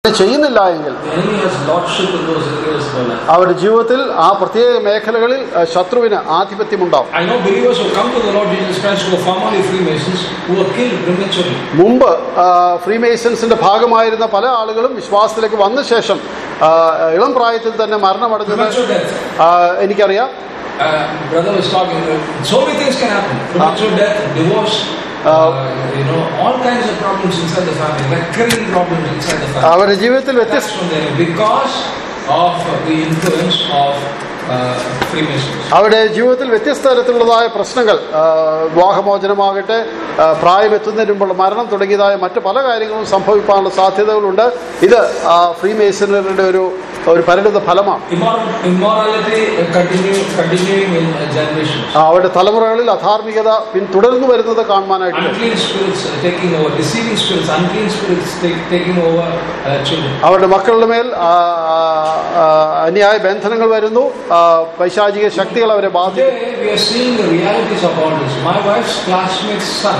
അങ്ങനെ ചെയ്യുന്നില്ല എങ്കിൽ the enemy has lordship in those areas of our life. അവരുടെ ജീവിതത്തിൽ ആ പ്രത്യേക മേഖലകളിൽ ആ, ശത്രുവിന് ആധിപത്യമുണ്ടാവും I know believers who come to the Lord Jesus Christ who are formerly Freemasons who were killed prematurely. മുമ്പ് ആ, ഫ്രീമേസൺസിന്റെ ഭാഗമായിരുന്ന പല ആളുകളും വിശ്വാസത്തിലേക്ക് വന്ന ശേഷം ആ, ഇളം പ്രായത്തിൽ തന്നെ മരണമടഞ്ഞത് Premature death. ആ, എനിക്കറിയാം Uh, brother was talking. uh, So many things can happen. Premature death, divorce. Uh, you know, all kinds of problems inside the family, recurring problems inside the family. അവരുടെ ജീവിതത്തിൽ That's വ്യത്യസ്ത from there because of the influence of uh, Freemasons. അവരുടെ ജീവിതത്തിൽ വ്യത്യസ്ത തരത്തിലുള്ളതായ പ്രശ്നങ്ങൾ ആ, വിവാഹമോചനമാകട്ടെ ആ, പ്രായമെത്തുന്നതിന് മുമ്പുള്ള മരണം തുടങ്ങിയതായ മറ്റ് പല കാര്യങ്ങളും സംഭവിക്കാനുള്ള സാധ്യതകളുണ്ട് ഇത് ആ, ഫ്രീമേസണറിയുടെ ഒരു ഒരു പരിണിത ഫലമാണ് Immoral, immorality uh, continue, continuing in uh, generations. ആ, അവരുടെ തലമുറകളിൽ അധാർമികത പിന്തുടർന്നു വരുന്നത് കാണുവാനായിട്ട് കഴിയും. Unclean spirits uh, taking over, deceiving spirits, unclean spirits take, taking over uh, children. അവരുടെ മക്കളുടെ മേൽ ആ, ആ, ആ, അന്യായ ബന്ധനങ്ങൾ വരുന്നു ആ, പൈശാചിക ശക്തികൾ അവരെ ബാധിക്കും Today we are seeing the realities of all this. My wife's classmate's son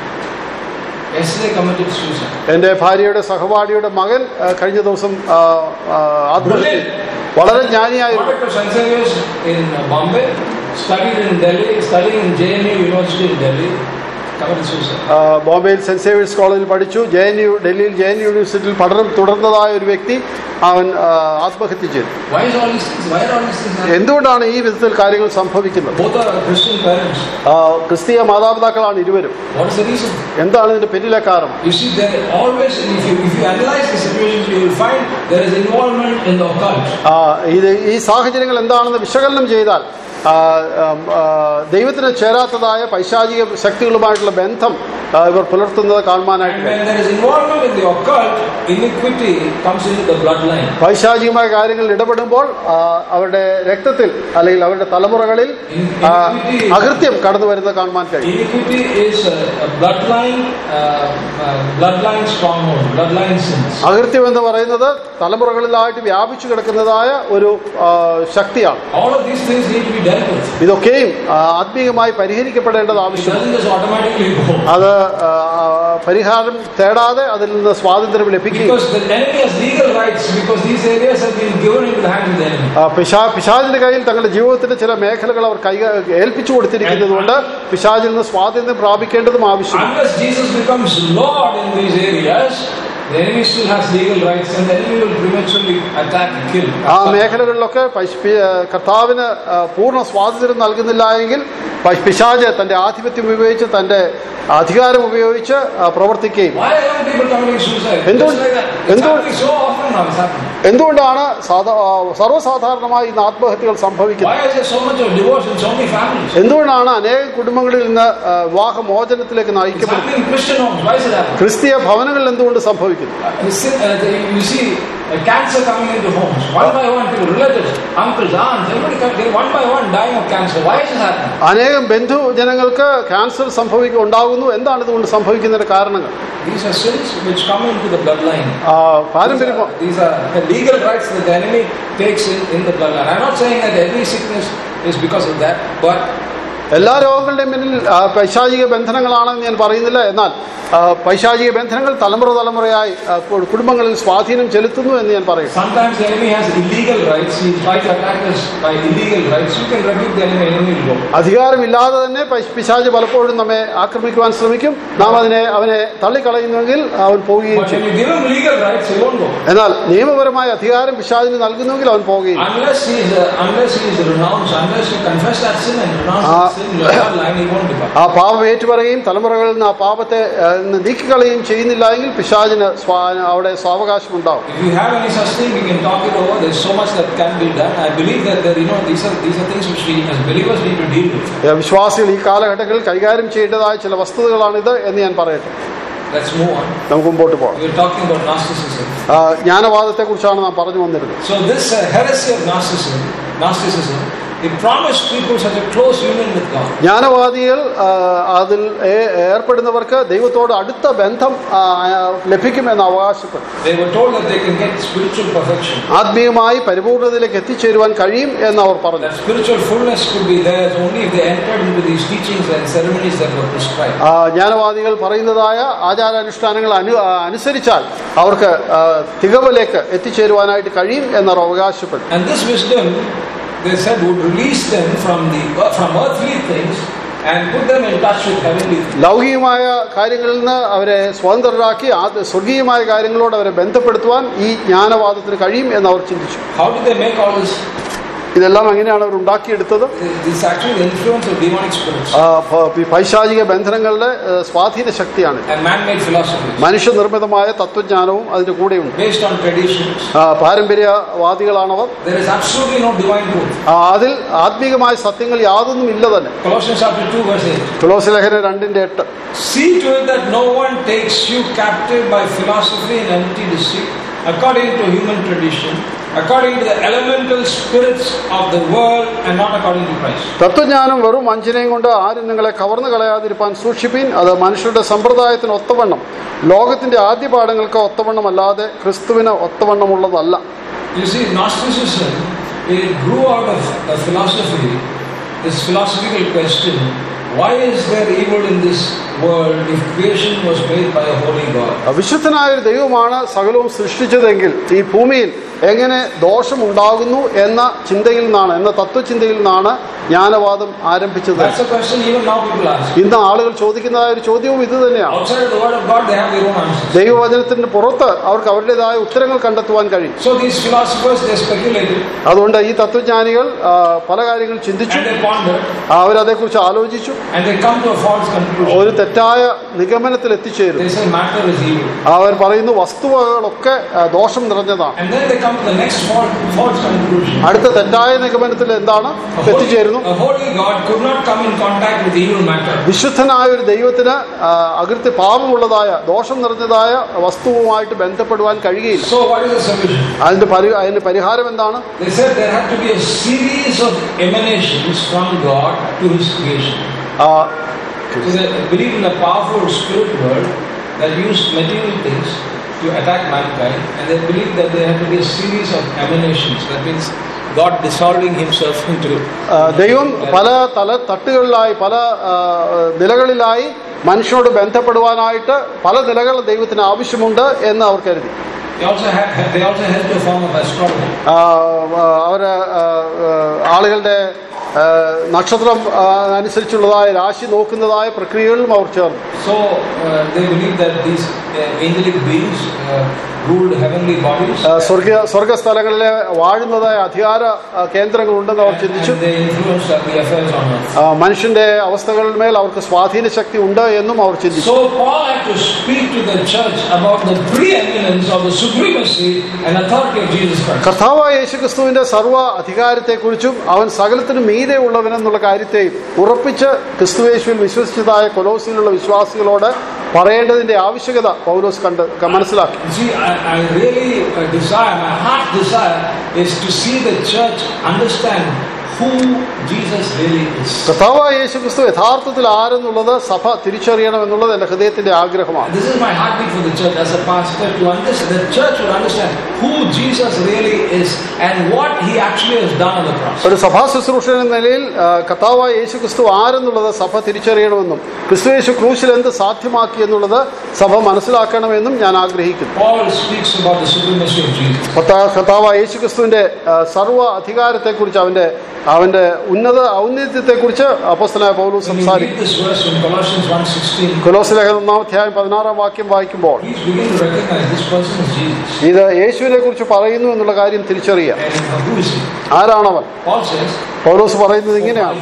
yesterday committed suicide. എൻ്റെ ഭാര്യയുടെ സഹപാഠിയുടെ മകൻ ആ, കഴിഞ്ഞ ദിവസം ആ, ആ, ആത്മഹത്യ ചെയ്തു. വളരെ ജ്ഞാനിയായിരുന്നു Product of St. Xavier's in uh, Bombay, studied in Delhi, studying in JNU University in Delhi, committed suicide. ആ, ബോംബെയിൽ സെന്റ് സേവിയേഴ്സ് കോളേജിൽ പഠിച്ചു ജെ എൻ യു ഡൽഹിയിൽ ജെ എൻ യൂണിവേഴ്സിറ്റിയിൽ പഠനം തുടർന്നതായ ഒരു വ്യക്തി അവൻ ആ, ആത്മഹത്യ ചെയ്തു Why is all these things? Why are all these things happening? എന്തുകൊണ്ടാണ് ഈ വിധത്തിൽ കാര്യങ്ങൾ സംഭവിക്കുന്നത് Both are Christian parents. ആ, ക്രിസ്തീയ മാതാപിതാക്കളാണ് ഇരുവരും What is the reason? എന്താണ് ഇതിന്റെ പിന്നിലെ കാരണം You see, there always, if you, if you analyze the situations, you will find there is involvement in the occult. ആ, ഇത് ഈ സാഹചര്യങ്ങൾ എന്താണെന്ന് വിശകലനം ചെയ്താൽ ആ, ആം, ആ, ദൈവത്തിന് ചേരാത്തതായ പൈശാചിക ശക്തികളുമായിട്ടുള്ള ബന്ധം ആ, ഇവർ പുലർത്തുന്നത് കാണുവാനായിട്ട് And കഴിയും. when there is involvement in the occult, iniquity comes into the bloodline. പൈശാചികമായ കാര്യങ്ങളിൽ ഇടപെടുമ്പോൾ ആ, അവരുടെ രക്തത്തിൽ അല്ലെങ്കിൽ അവരുടെ തലമുറകളിൽ ആ, അകൃത്യം കടന്നു വരുന്നത് കാണുവാൻ കഴിയും Iniquity is a, a bloodline, uh, uh, bloodline stronghold, bloodline sins. അകൃത്യം എന്ന് പറയുന്നത് തലമുറകളിലായിട്ട് വ്യാപിച്ചു കിടക്കുന്നതായ ഒരു ആ, ശക്തിയാണ് All of these things need to be dealt with. ഇതൊക്കെയും ആ, ആത്മീയമായി പരിഹരിക്കപ്പെടേണ്ടത് It ആവശ്യമാണ് doesn't just automatically go. അത് ആ, പരിഹാരം തേടാതെ അതിൽ നിന്ന് സ്വാതന്ത്ര്യം ലഭിക്കുകയും Because the enemy has legal rights because these areas have been given into the hands of the enemy. ആ, പിശാ പിശാചിന്റെ കയ്യിൽ തങ്ങളുടെ ജീവിതത്തിന്റെ ചില മേഖലകൾ അവർ കൈ ഏൽപ്പിച്ചു കൊടുത്തിരിക്കുന്നത് കൊണ്ട് പിശാചിൽ നിന്ന് സ്വാതന്ത്ര്യം പ്രാപിക്കേണ്ടതും ആവശ്യമാണ് Unless Jesus becomes Lord in these areas, the enemy still has legal rights and the enemy will prematurely attack and kill. ആ മേഖലകളിലൊക്കെ പൈശ്- പി- ആ, കർത്താവിന് ആ, പൂർണ്ണ സ്വാതന്ത്ര്യം നൽകുന്നില്ല എങ്കിൽ പൈ- പിശാച് തന്റെ ആധിപത്യം ഉപയോഗിച്ച് തന്റെ അധികാരം ഉപയോഗിച്ച് ആ, പ്രവർത്തിക്കുകയും Why are young people committing suicide? Endu- Just like that. It's endu- happening so often now. It's happening. എന്തുകൊണ്ടാണ് സാധാ ആ, സർവ്വസാധാരണമായി ഇന്ന് ആത്മഹത്യകൾ സംഭവിക്കുന്നത് Why is there so much of divorce in so many families? എന്തുകൊണ്ടാണ് അനേകം കുടുംബങ്ങളിൽ നിന്ന് ആ, വിവാഹമോചനത്തിലേക്ക് It's നയിക്കപ്പെടുന്നത് happening in Christian homes. Why is it happening? ക്രിസ്തീയ ഭവനങ്ങളിൽ എന്തുകൊണ്ട് സംഭവിക്കുന്നു Uh, you see, uh, the- you see uh, cancer coming into homes. One by one, people, relatives, uncles, aunts, everybody come, they're one by one dying of cancer. Why is this happening? അനേകം ബന്ധുജനങ്ങൾക്ക് cancer സംഭവിക്കുക ഉണ്ടാകുന്നു എന്താണ് ഇതുകൊണ്ട് സംഭവിക്കുന്നതിന്റെ കാരണങ്ങൾ These are sins which come into the bloodline. ആ, പാരമ്പര്യം These are the legal rights that the enemy takes in, in the bloodline. I'm not saying that every sickness is because of that, but എല്ലാ രോഗങ്ങളുടെയും പിന്നിൽ ആ, പൈശാചിക ബന്ധനങ്ങളാണെന്ന് ഞാൻ പറയുന്നില്ല എന്നാൽ ആ, പൈശാചിക ബന്ധനങ്ങൾ തലമുറ തലമുറയായി ആ, കു- കുടുംബങ്ങളിൽ സ്വാധീനം ചെലുത്തുന്നു എന്ന് ഞാൻ പറയും sometimes the enemy has illegal rights. He tries to attack us by illegal rights. You can rebuke the enemy, enemy will go. അധികാരമില്ലാതെ തന്നെ പൈ- പിശാച് പലപ്പോഴും നമ്മെ ആക്രമിക്കുവാൻ ശ്രമിക്കും നാം അതിനെ അവനെ തള്ളിക്കളയുന്നുവെങ്കിൽ അവൻ പോവുകയും But ചെയ്യും when you give him legal rights, he won't go. എന്നാൽ നിയമപരമായ അധികാരം പിശാചിന് നൽകുന്നുവെങ്കിൽ അവൻ പോവുകയും ചെയ്യും. Unless he is uh, unless he is renounced, unless you confess that sin and renounce Ah. that sin, your bloodline, he won't depart. ആ പാപം ഏറ്റുപറയുകയും തലമുറകളിൽ നിന്ന് ആ പാപത്തെ ആ, നിന്ന് നീക്കിക്കളയുകയും ചെയ്യുന്നില്ല എങ്കിൽ പിശാചിന് സ്വാ- അവിടെ സ്വാവകാശം ഉണ്ടാവും If you have any such thing, we can talk it over. There's so much that can be done. I believe that there, you know these are these are things which we as believers need to deal with. ഏ, വിശ്വാസികൾ ഈ കാലഘട്ടങ്ങളിൽ കൈകാര്യം ചെയ്യേണ്ടതായ ചില വസ്തുതകളാണിത് എന്ന് ഞാൻ പറയട്ടെ Let's move on. നമുക്ക് മുമ്പോട്ട് പോകാം We were talking about Gnosticism. ജ്ഞാനവാദത്തെ കുറിച്ചാണ് നാം പറഞ്ഞു വന്നിരുന്നത് So this uh, heresy of Gnosticism, Gnosticism He promised people such a close union with God. ജ്ഞാനവാദികൾ ആ, അതിൽ ഏ- ഏർപ്പെടുന്നവർക്ക് ദൈവത്തോട് അടുത്ത ബന്ധം ആ, ലഭിക്കുമെന്ന് അവകാശപ്പെട്ടു They were told that they can get spiritual perfection. ആത്മീയമായി പരിപൂർണതയിലേക്ക് എത്തിച്ചേരുവാൻ കഴിയും എന്ന് അവർ പറഞ്ഞു That spiritual fullness could be theirs only if they entered into these teachings and ceremonies that were prescribed. ആ, ജ്ഞാനവാദികൾ പറയുന്നതായ ആചാരാനുഷ്ഠാനങ്ങൾ അനു ആ, അനുസരിച്ചാൽ അവർക്ക് ആ, തികവിലേക്ക് എത്തിച്ചേരുവാനായിട്ട് കഴിയും എന്നവർ അവകാശപ്പെട്ടു And this wisdom, they said, would release them from the from earthly things and put them in touch with heavenly things. ലൗകികമായ കാര്യങ്ങളിൽ നിന്ന് അവരെ സ്വതന്ത്രരാക്കി ആ സ്വർഗീയമായ കാര്യങ്ങളോട് അവരെ ബന്ധപ്പെടുത്തുവാൻ ഈ ജ്ഞാനവാദത്തിന് കഴിയും എന്ന് അവർ ചിന്തിച്ചു How did they make all this? ഇതെല്ലാം എങ്ങനെയാണ് അവർ ഉണ്ടാക്കിയെടുത്തത് This is actually the influence of demonic spirits ആ, പ- ഈ പൈശാചിക ബന്ധനങ്ങളുടെ ഏ, സ്വാധീന ശക്തിയാണ് and man-made philosophies മനുഷ്യനിർമ്മിതമായ തത്വജ്ഞാനവും അതിന്റെ കൂടെയുണ്ട് based on traditions. ആ, പാരമ്പര്യവാദികളാണവർ There is absolutely no divine truth. ആ, അതിൽ ആത്മീകമായ സത്യങ്ങൾ യാതൊന്നും ഇല്ല തന്നെ Colossians chapter 2 verse 8. തുളസി ലേഖനം രണ്ടിന്റെ എട്ട് See to it that no one takes you captive by philosophy and empty deceit, according to human tradition, according to the elemental spirits of the world, and not according to Christ. തത്വജ്ഞാനം വെറും വഞ്ചനയും കൊണ്ട് ആരും നിങ്ങളെ കവർന്നു കളയാതിരിപ്പാൻ സൂക്ഷിപ്പീൻ അത് മനുഷ്യരുടെ സമ്പ്രദായത്തിന് ഒത്തവണ്ണം ലോകത്തിന്റെ ആദ്യ പാഠങ്ങൾക്ക് ഒത്തവണ്ണമല്ലാതെ ക്രിസ്തുവിന് ഒത്തവണ്ണമുള്ളതല്ല You see, Gnosticism, it grew out of a philosophy, this philosophical question why is there evil in this world if creation was made by a holy God? വിശുദ്ധനായ ഒരു ദൈവമാണ് സകലവും സൃഷ്ടിച്ചതെങ്കിൽ ഈ ഭൂമിയിൽ എങ്ങനെ ദോഷമുണ്ടാകുന്നു എന്ന ചിന്തയിൽ നിന്നാണ് എന്ന തത്വചിന്തയിൽ നിന്നാണ് ജ്ഞാനവാദം ആരംഭിച്ചത് That's a question even now people ask. ഇന്ന് ആളുകൾ ചോദിക്കുന്നതായ ഒരു ചോദ്യവും ഇത് തന്നെയാണ് Outside of the Word of God, they have their own answers. ദൈവവചനത്തിന് പുറത്ത് അവർക്ക് അവരുടേതായ ഉത്തരങ്ങൾ കണ്ടെത്തുവാൻ കഴിയും So these philosophers, they speculated അതുകൊണ്ട് ഈ തത്വജ്ഞാനികൾ ആ, പല കാര്യങ്ങൾ ചിന്തിച്ചു and they pondered അവരതേക്കുറിച്ച് ആലോചിച്ചു and they come to a false conclusion. ഒരു തെറ്റായ നിഗമനത്തിൽ എത്തിച്ചേരുന്നു They say matter is evil. അവർ പറയുന്നു വസ്തുവകളൊക്കെ ആ, ദോഷം നിറഞ്ഞതാണ് And then they come to the next false, false conclusion. അടുത്ത തെറ്റായ നിഗമനത്തിൽ എന്താണ് A holy, എത്തിച്ചേരുന്നു a holy God could not come in contact with evil matter. വിശുദ്ധനായ ഒരു ദൈവത്തിന് ആ, അകൃത്യ പാപമുള്ളതായ ദോഷം നിറഞ്ഞതായ വസ്തുവുമായിട്ട് ബന്ധപ്പെടുവാൻ കഴിയുകയില്ല So what is the solution? അതിന്റെ പരി അതിന്റെ പരിഹാരം എന്താണ് They said there had to be a series of emanations from God to His creation. ആ, So they believe in a powerful spirit world that used material things to attack mankind, and they believe that there had to be a series of emanations. That means God dissolving Himself into. ആ, ദൈവം പല തല തട്ടുകളിലായി പല ആ, നിലകളിലായി മനുഷ്യനോട് ബന്ധപ്പെടുവാനായിട്ട് പല നിലകൾ ദൈവത്തിന് ആവശ്യമുണ്ട് എന്ന് അവർ കരുതി They also had they also held to a form of astrology. ആ, ആ, അവര് ആ, ആ, ആളുകളുടെ ആ, നക്ഷത്രം ആ, അനുസരിച്ചുള്ളതായ രാശി നോക്കുന്നതായ പ്രക്രിയകളിലും അവർ ചേർന്നു So uh, they believe that these uh, angelic beings uh, ruled heavenly bodies. ആ, സ്വർഗ സ്വർഗസ്ഥലങ്ങളിലെ വാഴുന്നതായ അധികാര ആ, കേന്ദ്രങ്ങളുണ്ടെന്ന് അവർ ചിന്തിച്ചു And they influenced the affairs on earth. ആ, മനുഷ്യന്റെ അവസ്ഥകളിന്മേൽ അവർക്ക് സ്വാധീന ശക്തി ഉണ്ട് എന്നും അവർ ചിന്തിച്ചു So Paul had to speak to the church about the preeminence of the supremacy and authority of Jesus Christ. കർത്താവായ യേശുക്രിസ്തുവിന്റെ സർവ്വ അധികാരത്തെക്കുറിച്ചും അവൻ സകലത്തിനും മീതെ ഉള്ളവനെന്നുള്ള കാര്യത്തെയും ഉറപ്പിച്ച് ക്രിസ്തുവേശുവിൽ വിശ്വസിച്ചതായ കൊലോസിലുള്ള വിശ്വാസികളോട് പറയേണ്ടതിന്റെ ആവശ്യകത പൗലോസ് കണ്ട് ക- മനസ്സിലാക്കി You see, I, I really uh, desire, my heart desire is to see the church understand who Jesus really is. കർത്താവായ യേശുക്രിസ്തു യഥാർത്ഥത്തിൽ ആരെന്നുള്ളത് സഭ തിരിച്ചറിയണം എന്നുള്ളത് എന്റെ ഹൃദയത്തിന്റെ ആഗ്രഹമാണ് This is my heartbeat for the church as a pastor to understand, the church will understand who Jesus really is and what he actually has done on the cross. ഒരു സഭാ ശുശ്രൂഷൻ എന്ന നിലയിൽ ആ, കർത്താവായ യേശുക്രിസ്തു ആരെന്നുള്ളത് സഭ തിരിച്ചറിയണമെന്നും ക്രിസ്തു യേശു ക്രൂശിൽ എന്ത് സാധ്യമാക്കി എന്നുള്ളത് സഭ മനസ്സിലാക്കണമെന്നും ഞാൻ ആഗ്രഹിക്കുന്നു Paul speaks about the supremacy of Jesus. കർത്താ- കർത്താവായ യേശുക്രിസ്തുവിന്റെ ആ, സർവ്വ അധികാരത്തെക്കുറിച്ച് അവന്റെ അവന്റെ ഉന്നത ഔന്നത്യത്തെക്കുറിച്ച് അപ്പോസ്തലനായ പൗലൂസ് When you സംസാരിക്കും read this verse in Colossians 1.16, കൊലോസ് ലേഖനം ഒന്നാം അധ്യായം പതിനാറാം വാക്യം വായിക്കുമ്പോൾ please begin to recognize this person is Jesus. ഇത് യേശുവിനെ കുറിച്ച് പറയുന്നു എന്നുള്ള കാര്യം തിരിച്ചറിയാം And who is he? ആരാണവൻ Paul says, പൗലോസ് പറയുന്നത് ഇങ്ങനെയാണ്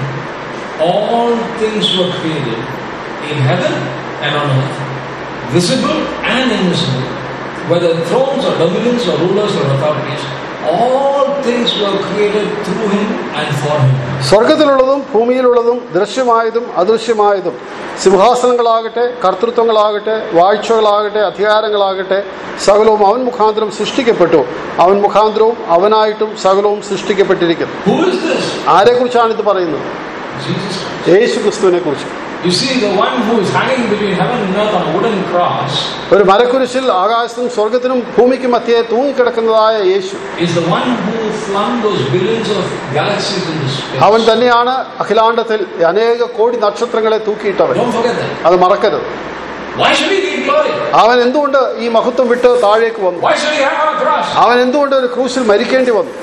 All things were created in heaven and on earth, visible and invisible, whether thrones or dominions or rulers or authorities, all things were created through him and for him. സ്വർഗത്തിലുള്ളതും ഭൂമിയിലുള്ളതും ദൃശ്യമായതും അദൃശ്യമായതും സിംഹാസനങ്ങളാകട്ടെ കർത്തൃത്വങ്ങളാകട്ടെ വാഴ്ചകളാകട്ടെ അധികാരങ്ങളാകട്ടെ സകലവും അവൻ മുഖാന്തരം സൃഷ്ടിക്കപ്പെട്ടു അവൻ മുഖാന്തരവും അവനായിട്ടും സകലവും സൃഷ്ടിക്കപ്പെട്ടിരിക്കുന്നു Who is this? ആരെക്കുറിച്ചാണ് ഇത് പറയുന്നത് Jesus Christ. യേശു ക്രിസ്തുവിനെ കുറിച്ച് You see, the one who is hanging between heaven and earth on a wooden cross ഒരു മരക്കുരിശിൽ ആകാശത്തിനും സ്വർഗത്തിനും ഭൂമിക്കും മധ്യേ തൂങ്ങിക്കിടക്കുന്നതായ യേശു is the one who flung those billions of galaxies into space. അവൻ തന്നെയാണ് അഖിലാണ്ടത്തിൽ അനേക കോടി നക്ഷത്രങ്ങളെ തൂക്കിയിട്ടവൻ Don't forget that. അത് മറക്കരുത് Why should he leave glory? അവൻ എന്തുകൊണ്ട് ഈ മഹത്വം വിട്ട് താഴേക്ക് വന്നു Why should he hang on a cross? അവൻ എന്തുകൊണ്ട് ഒരു ക്രൂശിൽ മരിക്കേണ്ടി വന്നു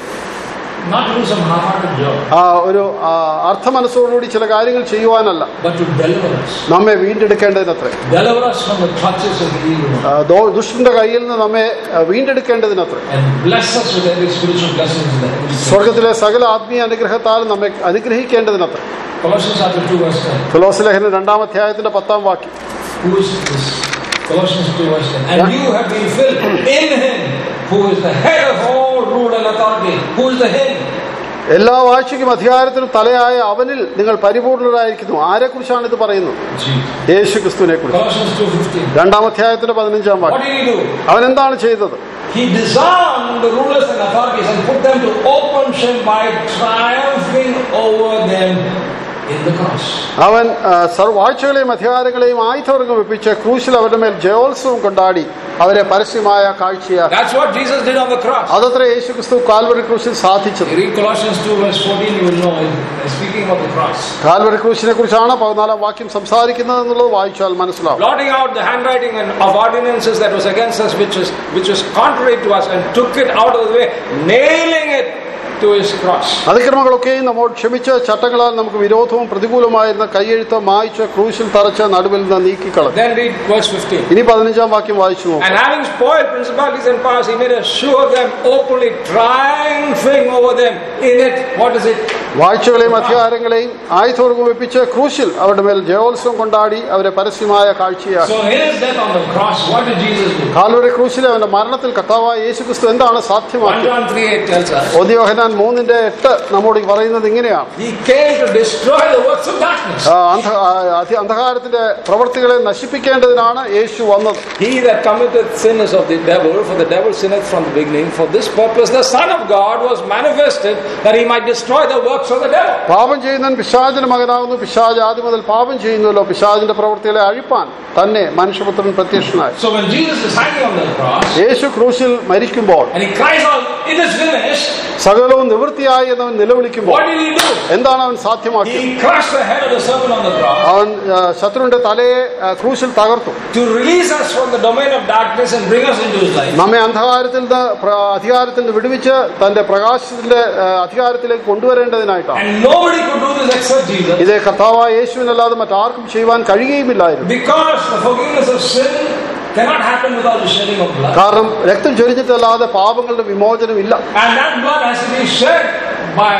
Not to do some half-hearted job, ആ, ഒരു ആ, അർത്ഥമനസ്സോടുകൂടി ചില കാര്യങ്ങൾ ചെയ്യുവാനല്ല but to deliver us. നമ്മെ വീണ്ടെടുക്കേണ്ടതിനത്രേ Deliver us from the clutches of the evil one. ആ, ദോ- ദുഷ്ടന്റെ കയ്യിൽ നിന്ന് നമ്മെ ആ, വീണ്ടെടുക്കേണ്ടതിനത്രേ And bless us with every spiritual blessing in the heavenly places. സ്വർഗത്തിലെ സകല ആത്മീയ അനുഗ്രഹത്താൽ നമ്മെ അനുഗ്രഹിക്കേണ്ടതിനത്രേ Colossians chapter 2 verse 10. ഫിലോസ് ലേഖനം രണ്ടാം അധ്യായത്തിന്റെ പത്താം വാക്യം Who is this? Colossians 2 verse 10. And Yeah. you have been filled in him, who is the head of all rule and authority. Who is the head? എല്ലാ വാഴ്ചയ്ക്കും അധികാരത്തിനും തലയായ അവനിൽ നിങ്ങൾ പരിപൂർണരായിരിക്കുന്നു ആരെക്കുറിച്ചാണ് ഇത് പറയുന്നത് Jesus. യേശു ക്രിസ്തുവിനെ കുറിച്ച് Colossians 2.15. രണ്ടാം അധ്യായത്തിന്റെ പതിനഞ്ചാം What വാക്യം did he do? അവൻ എന്താണ് ചെയ്തത് He disarmed the rulers and authorities and put them to open shame by triumphing over them in the cross. അവൻ ആ, സർവ്വാഴ്ചകളെയും അധികാരങ്ങളെയും ആയുധവർഗം വെപ്പിച്ച് ക്രൂശിൽ അവരുടെ മേൽ ജയോത്സവം കൊണ്ടാടി അവരെ പരസ്യമായ കാഴ്ചയാക്കി That's what Jesus did on the cross. അതത്ര യേശു ക്രിസ്തു കാൽവറി ക്രൂശിൽ സാധിച്ചത് You read Colossians 2 verse 14, you will know, uh, speaking of the cross. Calvary ക്രൂശിനെ കുറിച്ചാണ് പതിനാലാം വാക്യം സംസാരിക്കുന്നത് എന്നുള്ളത് വായിച്ചാൽ മനസ്സിലാവും blotting out the handwriting and of ordinances that was against us, which was which was contrary to us, and took it out of the way, nailing it to his cross. അതിക്രമങ്ങളൊക്കെയും നമ്മോട് ക്ഷമിച്ച് ചട്ടങ്ങളാൽ നമുക്ക് വിരോധവും പ്രതികൂലമായിരുന്ന കൈയെഴുത്ത് മായ്ച്ച് ക്രൂശിൽ തറച്ച് നടുവിൽ നിന്ന് നീക്കിക്കളഞ്ഞു Then read verse 15. ഇനി പതിനഞ്ചാം വാക്യം വായിച്ചു നോക്കാം And having spoiled principalities and powers, he made a show of them openly, triumphing over them. In it, what is it? വാഴ്ചകളെയും അധികാരങ്ങളെയും ആയുധവർഗം വെപ്പിച്ച് ക്രൂശിൽ അവരുടെ മേൽ ജയോത്സവം കൊണ്ടാടി അവരെ പരസ്യമായ കാഴ്ചയാക്കി So in his death on the cross, what did Jesus do? Calvary ക്രൂശിലെ അവന്റെ മരണത്തിൽ കർത്താവായ യേശു ക്രിസ്തു എന്താണ് 1 സാധ്യമാക്കിയത് John 3 8 tells us ഒതിയോഹനാൻ മൂന്നിന്റെ എട്ട് നമ്മോട് പറയുന്നത് ഇങ്ങനെയാണ് he came to destroy the works of darkness. ആ, അന്ധ- ആ, അധി- അന്ധകാരത്തിന്റെ പ്രവൃത്തികളെ നശിപ്പിക്കേണ്ടതിനാണ് യേശു വന്നത് He that committeth sin is of the devil, for the devil sinneth from the beginning. For this purpose the Son of God was manifested, that he might destroy the works of the devil. പാപം ചെയ്യുന്നവൻ പിശാചിന്റെ മകനാകുന്നു പിശാജ് ആദ്യം മുതൽ പാപം ചെയ്യുന്നുവല്ലോ പിശാചിന്റെ പ്രവൃത്തികളെ അഴിപ്പാൻ തന്നെ മനുഷ്യപുത്രൻ പ്രത്യക്ഷനായി So when Jesus is hanging on the cross, യേശു ക്രൂശിൽ മരിക്കുമ്പോൾ and he cries out, It is finished, സകലവും നിവൃത്തിയായി എന്നവൻ നിലവിളിക്കുമ്പോൾ what did he do? എന്താണ് അവൻ സാധ്യമാക്കിയത് He crushed the head of the serpent on the cross അവൻ ആ, ശത്രുവിന്റെ തലയെ ആ, ക്രൂശിൽ തകർത്തു to release us from the domain of darkness and bring us into his life. നമ്മെ അന്ധകാരത്തിൽ നിന്ന് പ്ര- അധികാരത്തിൽ നിന്ന് വിടുവിച്ച് തന്റെ പ്രകാശത്തിന്റെ ആ, അധികാരത്തിലേക്ക് കൊണ്ടുവരേണ്ടതിനായിട്ടാണ് And nobody could do this except Jesus. ഇത് കർത്താവായ യേശുവിനല്ലാതെ മറ്റാർക്കും ചെയ്യുവാൻ കഴിയുകയുമില്ലായിരുന്നു Because the forgiveness of sin cannot happen without the shedding of blood. കാരണം രക്തം ചൊരിഞ്ഞിട്ടല്ലാതെ പാപങ്ങളുടെ വിമോചനം ഇല്ല And that blood has to be shed by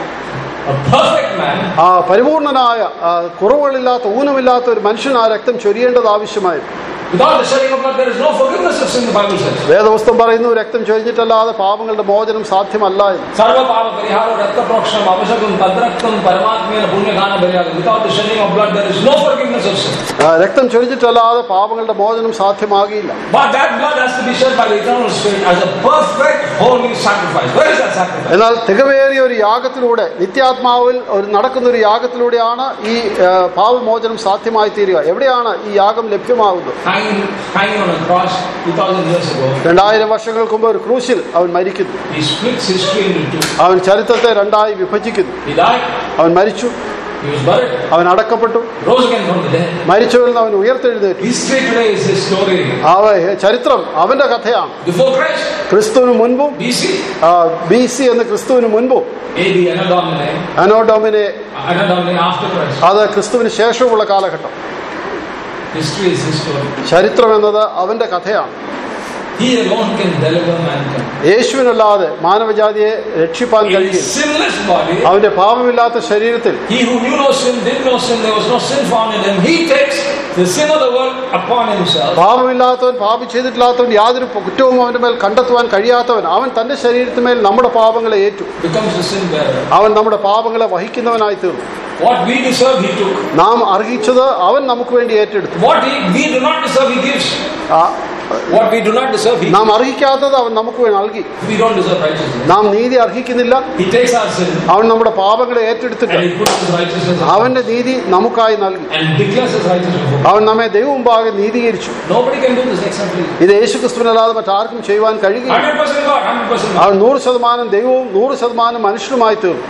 a perfect man ആ പരിപൂർണനായ ആ, കുറവുകളില്ലാത്ത ഊനമില്ലാത്ത ഒരു മനുഷ്യൻ ആ രക്തം ചൊരിയേണ്ടത് ആവശ്യമായിരുന്നു Without the shedding of blood, there is no forgiveness of sin, the Bible says. വേദവസ്തം പറയുന്നു രക്തം ചൊരിഞ്ഞിട്ടല്ലാതെ പാപങ്ങളുടെ മോചനം സാധ്യമല്ല എന്ന് സർവ പാപ പരിഹാരം രക്തപ്രോക്ഷണം അവശകം തദ്രക്തം പരമാത്മേന പുണ്യഗാന പരിഹാരം without the shedding of blood there is no forgiveness of sin ആ, രക്തം ചൊരിഞ്ഞിട്ടല്ലാതെ പാപങ്ങളുടെ മോചനം സാധ്യമാകില്ല but that blood has to be shed by the eternal spirit as a perfect holy sacrifice where is that sacrifice എന്നാൽ തികവേറിയ ഒരു യാഗത്തിലൂടെ നിത്യാത്മാവിൽ ഒരു നടക്കുന്ന ഒരു യാഗത്തിലൂടെയാണ് ഈ ആ, പാപമോചനം സാധ്യമായി തീരുക എവിടെയാണ് ഈ യാഗം ലഭ്യമാകുന്നത് hanging hanging on a cross 2000 years ago രണ്ടായിരം വർഷങ്ങൾക്ക് മുമ്പ് ഒരു ക്രൂശിൽ അവൻ മരിക്കുന്നു he splits history into two അവൻ ചരിത്രത്തെ രണ്ടായി വിഭജിക്കുന്നു he died അവൻ മരിച്ചു he was buried അവൻ അടക്കപ്പെട്ടു rose again from the dead മരിച്ചവരിൽ നിന്ന് അവൻ ഉയർത്തെഴുന്നേറ്റു history today is his story അവ ചരിത്രം അവന്റെ കഥയാണ് before Christ ക്രിസ്തുവിന് മുൻപും BC ബി സി എന്ന് ക്രിസ്തുവിന് മുൻപും AD Anno Domini അനോഡോമിനെ Anno Domini after Christ അത് ക്രിസ്തുവിന് ശേഷമുള്ള കാലഘട്ടം history is his story ചരിത്രം എന്നത് അവന്റെ കഥയാണ് he alone can deliver mankind യേശുവിനല്ലാതെ മാനവജാതിയെ രക്ഷിപ്പാൻ in his കഴിയില്ല sinless body അവന്റെ പാപമില്ലാത്ത ശരീരത്തിൽ He who knew no sin, did no sin, there was no sin found in him. He takes the sin of the world upon himself. പാപമില്ലാത്തവൻ പാപം ചെയ്തിട്ടില്ലാത്തവൻ യാതൊരു കുറ്റവും അവന്റെ മേൽ കണ്ടെത്തുവാൻ കഴിയാത്തവൻ അവൻ തന്റെ ശരീരത്തിന്മേൽ നമ്മുടെ പാപങ്ങളെ ഏറ്റു becomes the sin bearer. അവൻ നമ്മുടെ പാപങ്ങളെ വഹിക്കുന്നവനായി തീർന്നു What we deserve, He took. നാം അർഹിച്ചത് അവൻ നമുക്ക് വേണ്ടി ഏറ്റെടുത്തു What he, we do not deserve, He gives. ആ, What we do not deserve, He നാം അർഹിക്കാത്തത് അവൻ നമുക്ക് വേണ്ടി നൽകി We don't deserve righteousness. നാം നീതി അർഹിക്കുന്നില്ല He takes our sin അവൻ നമ്മുടെ പാപങ്ങളെ ഏറ്റെടുത്തിട്ട് and He puts His righteousness upon അവന്റെ നീതി നമുക്കായി നൽകി and declares His righteousness before. അവൻ നമ്മെ ദൈവമുമ്പാകെ നീതീകരിച്ചു Nobody can do this except He. ഇത് യേശുക്രിസ്തുവിനല്ലാതെ മറ്റാർക്കും ചെയ്യുവാൻ കഴിയില്ല 100% God, 100% God. അവൻ നൂറ് ശതമാനം ദൈവവും നൂറ് ശതമാനം മനുഷ്യനുമായി തീർന്നു